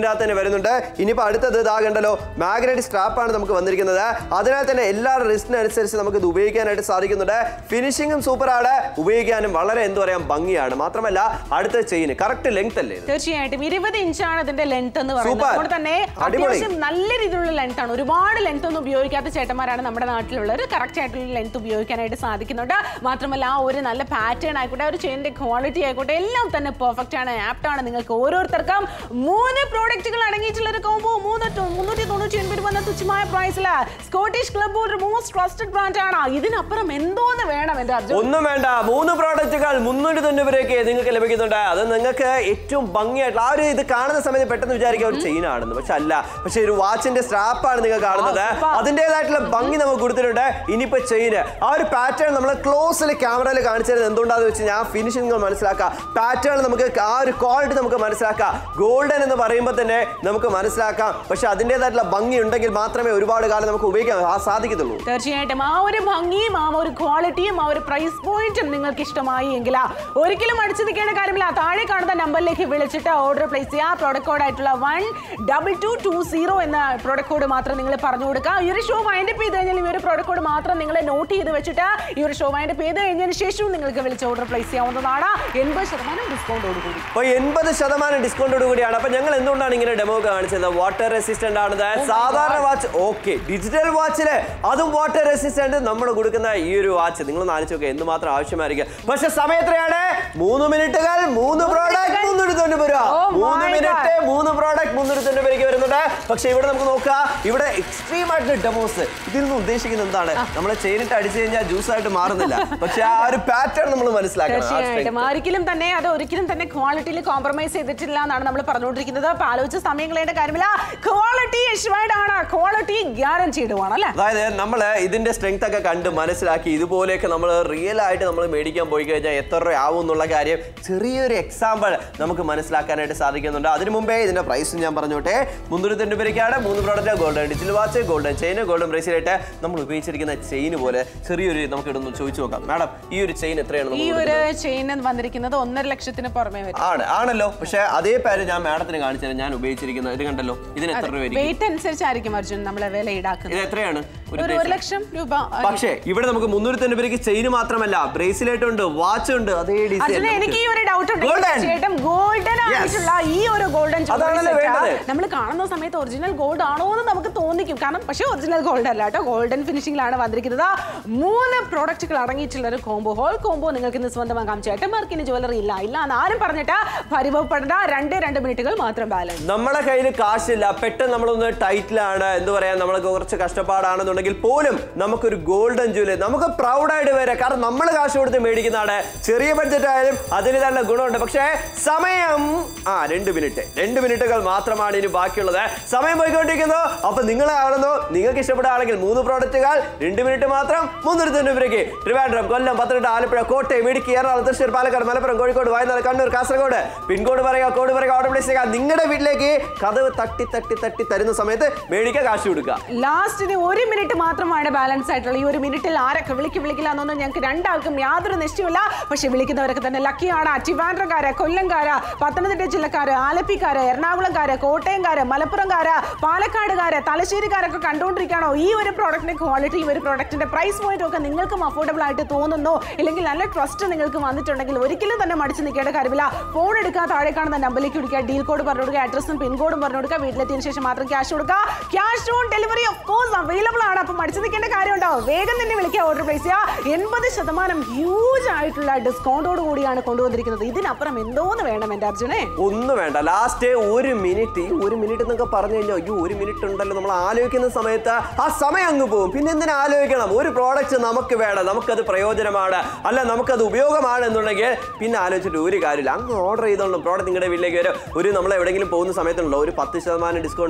Speaker 1: ഇതിൻ്റെ അകത്ത് തന്നെ വരുന്നുണ്ട് ഇനിയിപ്പോൾ അടുത്തത് ഇതാ കണ്ടല്ലോ മാഗ്നറ്റ് സ്ട്രാപ്പാണ് നമുക്ക് വന്നിരിക്കുന്നത് അതിനാൽ തന്നെ എല്ലാ റിസ്റ്റിനനുസരിച്ച് നമുക്ക് ഇത് ഉപയോഗിക്കാനായിട്ട് സാധിക്കുന്നുണ്ട് ഫിനിഷിങ്ങും സൂപ്പറാണ് ഉപയോഗിക്കാനും വളരെ എന്ത് പറയാം ഭംഗിയാണ് മാത്രമല്ല അടുത്ത ചെയിൻ കറക്റ്റ് ലെങ്ത് അല്ലേ ഇത്
Speaker 2: തീർച്ചയായിട്ടും ഇരുപത് ഇഞ്ചാണ് ഇതിന്റെ ലെങ്ത് എന്ന് പറയുന്നത്
Speaker 1: Super.
Speaker 2: അതുകൊണ്ട് തന്നെ
Speaker 1: അടിപൊളി.
Speaker 2: അത്യാവശ്യം നല്ല രീതിയിലുള്ള ലെങ്ത് ആണ് ഒരുപാട് ലെങ്ത് ഒന്നും ഉപയോഗിക്കാത്ത ചേട്ടന്മാരാണ് നമ്മുടെ നാട്ടിലുള്ളവർ കറക്റ്റ് ആയിട്ടുള്ള ലെങ്ത് ഉപയോഗിക്കാനായിട്ട് സാധിക്കുന്നുണ്ട് മാത്രമല്ല ആ ഒരു നല്ല പാറ്റേൺ ആയിക്കോട്ടെ ആ ഒരു ചെയിനിന്റെ ക്വാളിറ്റി ആയിക്കോട്ടെ എല്ലാം തന്നെ പെർഫെക്റ്റ് ആണ് ആപ്റ്റ് ആണ് നിങ്ങൾക്ക് ഓരോരുത്തർക്കും മൂന്ന് പ്രോഡക്റ്റുകൾ അടങ്ങിയിട്ടുള്ള ഒരു കോംബോ മൂന്ന് തൊ- മുന്നൂറ്റി തൊണ്ണൂറ്റി ഒൻപത് വന്ന തുച്ഛമായ പ്രൈസിൽ സ്കോട്ടിഷ് ക്ലബ് ഒരു മോസ്റ്റ് ട്രസ്റ്റഡ് ബ്രാൻഡ് ആണ് ഇതിനപ്പുറം എന്തോന്ന് വേണം എന്റെ അർജുൻ
Speaker 1: ഒന്നും വേണ്ട മൂന്ന് പ്രോഡക്റ്റുകൾ മുന്നൂറ്റി തൊണ്ണൂറ് രൂപയ്ക്ക് നിങ്ങൾക്ക് ലഭിക്കുന്നുണ്ട് അത് നിങ്ങൾക്ക് ഏറ്റവും ഭംഗിയായിട്ടുള്ള ആ ഒരു ഇത് കാണുന്ന സമയത്ത് പെട്ടെന്ന് വിചാരിക്കുക ഒരു ചെയിൻ ആണെന്ന് പക്ഷെ അല്ല പക്ഷെ ഒരു വാച്ചിന്റെ സ്ട്രാപ്പാണ് നിങ്ങൾ കാണുന്നത്
Speaker 2: ആ, super.
Speaker 1: അതിൻ്റെതായിട്ടുള്ള ഭംഗി നമുക്ക് കൊടുത്തിട്ടുണ്ട് ഇനിയിപ്പോ ചെയിന് ആ ഒരു പാറ്റേൺ നമ്മൾ ക്ലോസിൽ ക്യാമറയിൽ കാണിച്ചത് എന്തുകൊണ്ടാന്ന് വെച്ച് ഞാൻ ഫിനിഷിംഗ് മനസ്സിലാക്കാം പാറ്റേൺ നമുക്ക് ആ ഒരു ക്വാളിറ്റി നമുക്ക് മനസ്സിലാക്കാം ഗോൾഡൻ എന്ന് പറയുമ്പോൾ തന്നെ നമുക്ക് മനസ്സിലാക്കാം പക്ഷെ അതിൻ്റെതായിട്ടുള്ള ഭംഗി ഉണ്ടെങ്കിൽ മാത്രമേ ഒരുപാട് കാലം നമുക്ക് ഉപയോഗിക്കാൻ ആ സാധിക്കത്തുള്ളൂ
Speaker 2: തീർച്ചയായിട്ടും ആ ഒരു ഭംഗിയും ആ ഒരു ക്വാളിറ്റിയും ആ ഒരു പ്രൈസ് പോയിന്റും നിങ്ങൾക്ക് ഇഷ്ടമായി എങ്കിൽ ഒരിക്കലും അടിച്ചു നിൽക്കേണ്ട കാര്യമില്ല താഴെ കാണുന്ന നമ്പറിലേക്ക് വിളിച്ചിട്ട് ഓർഡർ പ്ലേസ് ചെയ്യുക പ്രോഡക്റ്റ് കോഡ് ആയിട്ടുള്ള one double two two zero എന്ന പ്രോഡക്റ്റ് കോഡ് മാത്രം നിങ്ങൾ പറഞ്ഞു കൊടുക്കുക ഈ ഒരു ഷോ വൈൻഡപ്പ് ചെയ്ത് കഴിഞ്ഞാൽ ഈ ഒരു പ്രോഡക്റ്റ് കോഡ് മാത്രം നിങ്ങൾ നോട്ട് ചെയ്ത് വെച്ചിട്ട് ഈ ഒരു ഷോ വൈൻഡപ്പ് ചെയ്ത് കഴിഞ്ഞതിന് ശേഷവും നിങ്ങൾക്ക് വിളിച്ച് ഓർഡർ പ്ലേസ് ചെയ്യാവുന്നതാണ് എൺപത് ശതമാനം ഡിസ്കൗണ്ടോട് കൂടി
Speaker 1: അപ്പൊ എൺപത് ശതമാനം ഡിസ്കൗണ്ടോട് കൂടിയാണ് അപ്പൊ ഞങ്ങൾ എന്തുകൊണ്ടാണ് ഇങ്ങനെ ഡെമോ കാണിച്ചത് വാട്ടർ റെസിസ്റ്റന്റ് ആണത് സാധാരണ വാച്ച് ഓക്കെ ഡിജിറ്റൽ വാച്ചില് അതും വാട്ടർ റെസിസ്റ്റന്റ് നമ്മൾ കൊടുക്കുന്ന ഈ ഒരു വാച്ച് നിങ്ങൾ നാലിച്ചു നോക്കുക എന്തുമാത്രം ആവശ്യമായിരിക്കും പക്ഷെ സമയം എത്രയാണ് മൂന്ന് മിനിറ്റുകൾ മൂന്ന് പ്രോഡക്റ്റ് മുന്നൂറ്റി തൊണ്ണൂറ് രൂപ
Speaker 2: Oh my
Speaker 1: മൂന്ന്
Speaker 2: God.
Speaker 1: മിനിറ്റ് മൂന്ന് പ്രോഡക്റ്റ് മുന്നൂറ്റി തൊണ്ണൂറ് രൂപയ്ക്ക് വരുന്നുണ്ട് പക്ഷെ ഇവിടെ നമുക്ക് നോക്കാം ഇവിടെ എക്സ്ട്രീം ആയിട്ടുള്ള ഡെമോസ് ഇതിൽ നിന്ന് ഉദ്ദേശിക്കുന്നത് എന്താണ് നമ്മളെ ചെയിനിട്ട് അടിച്ചു കഴിഞ്ഞാൽ ജ്യൂസ് ആയിട്ട് മാറുന്നില്ല പക്ഷെ ആ ഒരു പാറ്റേൺ നമ്മൾ മനസ്സിലാക്കണം ആ strength.
Speaker 2: തീർച്ചയായിട്ടും ഒരിക്കലും തന്നെ അത് ഒരിക്കലും തന്നെ ക്വാളിറ്റിയിൽ കോംപ്രമൈസ് ചെയ്തിട്ടില്ല എന്നാണ് നമ്മൾ പറഞ്ഞുകൊണ്ടിരിക്കുന്നത് അപ്പൊ ആലോചിച്ച സമയം കളയേണ്ട കാര്യമില്ല ക്വാളിറ്റി എഷ്വൈഡ് ആണ് ക്വാളിറ്റി ഗ്യാരണ്ടീഡ് ആണ് അല്ലേ
Speaker 1: അതായത് നമ്മൾ ഇതിന്റെ സ്ട്രെങ്ത് ഒക്കെ കണ്ട് മനസ്സിലാക്കി ഇതുപോലെയൊക്കെ നമ്മൾ റിയൽ ആയിട്ട് നമ്മൾ മേടിക്കാൻ പോയി കഴിഞ്ഞാൽ എത്ര രൂപ ആവും എന്നുള്ള കാര്യം ചെറിയൊരു എക്സാമ്പിൾ നമുക്ക് മനസ്സിലാക്കാനായിട്ട് സാധിക്കുന്നുണ്ട് അതിനു മുമ്പേ ഇതിന്റെ പ്രൈസ് ഞാൻ പറഞ്ഞോട്ടെ മുന്നൂറ്റി തൊണ്ണൂറ് രൂപയ്ക്കാണ് മൂന്ന് product golden digital watch golden chain golden bracelet നമ്മൾ ഉപയോഗിച്ചിരിക്കുന്ന ചെയിൻ പോലെ ചെറിയൊരു നമുക്ക് ഇടൊന്ന് ചോദിച്ചു നോക്കാം മാഡം ഈ ഒരു ചെയിൻ എത്രയാണ്
Speaker 2: ഈ
Speaker 1: നമുക്ക്
Speaker 2: ഒരു ചെയിൻ വന്നിരിക്കുന്നത് ഒന്നര ലക്ഷത്തിന് പുറമെ വരും
Speaker 1: ആണ് ആണല്ലോ പക്ഷെ അതേ പേര് ഞാൻ മാഡത്തിന് കാണിച്ചു തരാം ഞാൻ ഉപയോഗിച്ചിരിക്കുന്നത് ഇത് കണ്ടല്ലോ ഇതിന് എത്ര രൂപ
Speaker 2: വെയിറ്റ് അനുസരിച്ചായിരിക്കും അർജുൻ നമ്മളെ വില ഈടാക്കുന്നത്
Speaker 1: ഇത് എത്രയാണ് ഒരു
Speaker 2: ഒരു ഒരു ലക്ഷം രൂപ
Speaker 1: പക്ഷേ ഇവിടെ നമുക്ക് മുന്നൂറ്റി തൊണ്ണൂറ് രൂപയ്ക്ക് ചെയിൻ മാത്രമല്ല ബ്രേസ്ലെറ്റ് ഉണ്ട് വാച്ച് ഉണ്ട് അതേ
Speaker 2: അർജുന
Speaker 1: ഡിസൈൻ
Speaker 2: എനിക്ക് ഈ ഒരു ഡൗട്ട് ഉണ്ട്
Speaker 1: Golden.
Speaker 2: തീർച്ചയായിട്ടും ഗോൾഡൻ ആയിട്ടുള്ള ഈ ഒരു ഗോൾഡൻ
Speaker 1: അതാണല്ലോ വേണ്ടത്.
Speaker 2: നമ്മൾ കാണുന്ന സമയത്ത് ഒറിജിനൽ ഗോൾഡ് ആണോ എന്ന് നമുക്ക് തോന്നിക്കും കാരണം പക്ഷേ ഒറിജിനൽ ഗോൾഡ് അല്ല കേട്ടോ ഗോൾഡൻ ഫിനിഷിംഗിലാണ് വന്നിരിക്കുന്നത് മൂന്ന് പ്രോഡക്റ്റുകൾ അടങ്ങിയിട്ടുള്ള ഒരു കോംബോ ഹോൾ കോംബോ നിങ്ങൾക്ക് ഇന്ന് സ്വന്തമാക്കാം ചേട്ടന്മാർക്ക് ഇനി ജ്വല്ലറി ഇല്ല ഇല്ല എന്ന് ആരും പറഞ്ഞിട്ട് പരിഭവപ്പെടേണ്ട രണ്ട് രണ്ട് മിനിറ്റുകൾ മാത്രം ബാലൻസ്
Speaker 1: നമ്മുടെ കയ്യിൽ കാശില്ല പെട്ടെന്ന് നമ്മളൊന്ന് ടൈറ്റിലാണ് എന്ത് പറയാ നമ്മൾക്ക് കുറച്ച് കഷ്ടപ്പാടാണെന്നുണ്ടെങ്കിൽ പോലും നമുക്കൊരു ഗോൾഡൻ ജൂലറി നമുക്ക് പ്രൗഡായിട്ട് വരാം കാരണം നമ്മൾ കാശ് കൊടുത്ത് മേടിക്കുന്നതാണ് ചെറിയ ബഡ്ജറ്റ് ആയാലും അതിന് തന്നെ ഗുണമുണ്ട് പക്ഷേ സമയം ആ രണ്ട് മിനിറ്റ് രണ്ട് മിനിറ്റുകൾ മാത്രമാണ് ഇനി ബാക്കിയുള്ളത് സമയം പോയിക്കൊണ്ടിരിക്കുന്നു അപ്പൊ നിങ്ങളെ ആണെന്നോ നിങ്ങൾക്ക് ഇഷ്ടപ്പെടുകയാണെങ്കിൽ മൂന്ന് പ്രോഡക്റ്റുകൾ രണ്ട് മിനിറ്റ് മാത്രം മുന്നൂറ്റി തൊണ്ണൂറ് രൂപയ്ക്ക് ട്രിവാൻഡ്രം കൊല്ലം പത്തനംതിട്ട ആലപ്പുഴ കോട്ടയം ഇടുക്കി എറണാകുളം തൃശ്ശൂർ പാലക്കാട് മലപ്പുറം കോഴിക്കോട് വയനാട് കണ്ണൂർ കാസർഗോഡ് പിൻകോഡ് പറയുക കോഡ് പറയുക ഓർഡർ പ്ലേസ് ചെയ്യുക നിങ്ങളുടെ വീട്ടിലേക്ക് കഥവ് തട്ടി തട്ടി തട്ടി തരുന്ന സമയത്ത് മേടിക്കുക കാശ് കൊടുക്കുക
Speaker 2: ലാസ്റ്റിന് ഒരു മിനിറ്റ് മാത്രമാണ് ബാലൻസ് ആയിട്ടുള്ളത് ഈ ഒരു മിനിറ്റിൽ ആരൊക്കെ വിളിക്കും വിളിക്കില്ല എന്നൊന്നും ഞങ്ങൾക്ക് രണ്ടാൾക്കും യാതൊരു നിശ്ചയമില്ല പക്ഷെ വിളിക്കുന്നവരൊക്കെ തന്നെ ലക്കിയാണ് ട്രിവാൻഡ്രംകാര് കൊല്ലംകാര് പത്തനംതിട്ട ജില്ലക്കാര് ആലപ്പിക്കാര് എറണാകുളംകാര് കോട്ടയംകാര് മലപ്പുറംകാര് പാലക്കാടുകാര് തലശ്ശേരിക്കാരൊക്കെ കണ്ടുകൊണ്ടിരിക്കുകയാണോ ഈ ഒരു പ്രോഡക്റ്റിന്റെ ക്വാളിറ്റി ഈ ഒരു പ്രോഡക്റ്റിന്റെ പ്രൈസ് പോയിന്റും ഒക്കെ നിങ്ങൾക്കും അഫോർഡബിൾ ആയിട്ട് തോന്നുന്നു ഇല്ലെങ്കിൽ നല്ല ട്രസ്റ്റ് നിങ്ങൾക്ക് വന്നിട്ടുണ്ടെങ്കിൽ ഒരിക്കലും തന്നെ മടിച്ചു നിൽക്കേണ്ട കാര്യമില്ല ഫോൺ എടുക്കുക താഴെ കാണുന്ന നമ്പറിലേക്ക് വിളിക്കുക ഡീൽ കോഡ് പറഞ്ഞു കൊടുക്കുക അഡ്രസ്സും പിൻകോഡും പറഞ്ഞു കൊടുക്കുക വീട്ടിലെത്തിയതിനു ശേഷം മാത്രം ക്യാഷ് കൊടുക്കുക cash on delivery of course available ആണ് അപ്പൊ മടിച്ചു നിൽക്കേണ്ട കാര്യമുണ്ടോ വേഗം തന്നെ വിളിക്കുക ഓർഡർ പ്ലേസ് ചെയ്യുക എൺപത് ശതമാനം ഹ്യൂജ് ആയിട്ടുള്ള ഡിസ്കൗണ്ടോട് കൂടിയാണ് കൊണ്ടുവന്നിരിക്കുന്നത് ഇതിനപ്പുറം എന്തോന്ന് വേണം എന്റെ അർജുനെ
Speaker 1: ഒന്നും വേണ്ട ലാസ്റ്റ് ഒരു മിനിറ്റ് ഈ ഒരു മിനിറ്റ് എന്നൊക്കെ പറഞ്ഞു കഴിഞ്ഞാൽ അയ്യോ ഒരു മിനിറ്റ് ഉണ്ടല്ലോ നമ്മൾ ആലോചിക്കുന്ന സമയത്ത് ആ സമയം അങ്ങ് പോകും പിന്നെ എന്തിനാ ആലോചിക്കണം ഒരു പ്രോഡക്റ്റ് നമുക്ക് വേണം നമുക്കത് പ്രയോജനമാണ് അല്ല നമുക്കത് ഉപയോഗമാണ് എന്നുണ്ടെങ്കിൽ പിന്നെ ആലോചിച്ചിട്ട് ഒരു കാര്യമില്ല അങ്ങ് ഓർഡർ ചെയ്തോളൂ പ്രോഡക്റ്റ് നിങ്ങളുടെ വീട്ടിലേക്ക് വരും ഒരു നമ്മൾ എവിടെയെങ്കിലും പോകുന്ന സമയത്തുണ്ടല്ലോ ഒരു പത്ത് ശതമാനം ഡിസ്കൗണ്ട്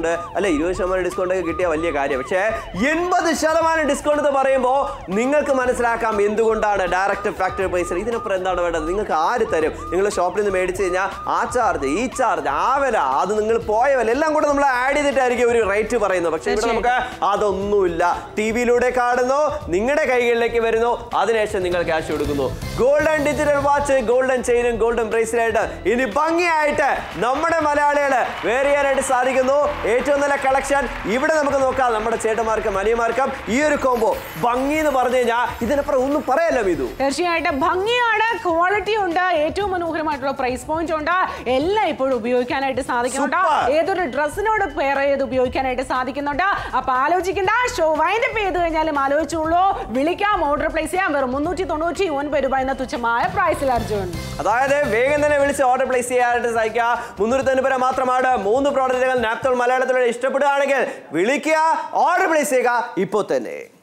Speaker 1: ഡിസ്കൗണ്ട് അല്ല ഇരുപത് ശതമാനം ഡിസ്കൗണ്ട് ഒക്കെ കിട്ടിയ വലിയ കാര്യം പക്ഷേ എൺപത് ശതമാനം ഡിസ്കൗണ്ട് എന്ന് പറയുമ്പോൾ നിങ്ങൾക്ക് മനസ്സിലാക്കാം എന്തുകൊണ്ടാണ് ഡയറക്റ്റ് ഫാക്ടറി പ്രൈസിൽ ഇതിനപ്പുറം എന്താണ് വേണ്ടത് നിങ്ങൾക്ക് ആര് തരും നിങ്ങൾ ഷോപ്പിൽ നിന്ന് മേടിച്ച് കഴിഞ്ഞാൽ ആ ചാർജ് ഈ ചാർജ് ആ വില അത് നിങ്ങൾ പോയ വില എല്ലാം കൂടെ നമ്മൾ ആഡ് ചെയ്തിട്ടായിരിക്കും ഒരു റേറ്റ് പറയുന്നത് പക്ഷേ ഇവിടെ നമുക്ക് അതൊന്നുമില്ല ടി വിയിലൂടെ കാണുന്നു നിങ്ങളുടെ കൈകളിലേക്ക് വരുന്നു അതിനുശേഷം നിങ്ങൾ ക്യാഷ് കൊടുക്കുന്നു ഗോൾഡൻ ഡിജിറ്റൽ വാച്ച് ഗോൾഡൻ ചെയിനും ഗോൾഡൻ ബ്രേസ്ലെറ്റ് ഇനി ഭംഗിയായിട്ട് നമ്മുടെ മലയാളികള് വേറെ ചെയ്യാനായിട്ട് സാധിക്കുന്നു ഏറ്റവും നല്ല കളക്ഷൻ ഇവിടെ നമുക്ക് നോക്കാം നമ്മുടെ ചേട്ടന്മാർക്കും അനിയന്മാർക്കും ഈ ഒരു കോംബോ ഭംഗി എന്ന് പറഞ്ഞു കഴിഞ്ഞാൽ ഇതിനപ്പുറം ഒന്നും പറയല്ലോ ഇതു
Speaker 2: തീർച്ചയായിട്ടും ഭംഗിയാണ് ക്വാളിറ്റി ഉണ്ട് ഏറ്റവും മനോഹരമായിട്ടുള്ള പ്രൈസ് പോയിന്റ് ഉണ്ട് എല്ലാം ഇപ്പോഴും ഉപയോഗിക്കാനായിട്ട് സാധിക്കുന്നുണ്ട്
Speaker 1: Super.
Speaker 2: ഏതൊരു ഡ്രസ്സിനോട് പെയർ ചെയ്ത് ഉപയോഗിക്കാനായിട്ട് സാധിക്കുന്നുണ്ട് അപ്പൊ ആലോചിക്കണ്ട ഷോ വൈൻഡപ്പ് ചെയ്ത് കഴിഞ്ഞാലും ആലോചിച്ചുള്ളൂ വിളിക്കാം ഓർഡർ പ്ലേസ് ചെയ്യാം വെറും മുന്നൂറ്റി തൊണ്ണൂറ്റി ഒൻപത് രൂപ എന്ന തുച്ഛമായ പ്രൈസിൽ അർജുൻ
Speaker 1: അതായത് വേഗം തന്നെ വിളിച്ച് ഓർഡർ പ്ലേസ് ചെയ്യാനായിട്ട് സഹായിക്കുക മുന്നൂറ്റി തൊണ്ണൂറ് മാത്രമാണ് മൂന്ന് പ്രോഡക്റ്റുകൾ നാപ്തോൾ മലയാളത്തിലൂടെ ഇഷ്ടപ്പെടുകയാണെങ്കിൽ വിളിക്കുക ഓർഡർ പ്ലേസ് ചെയ്യുക ഇപ്പോൾ തന്നെ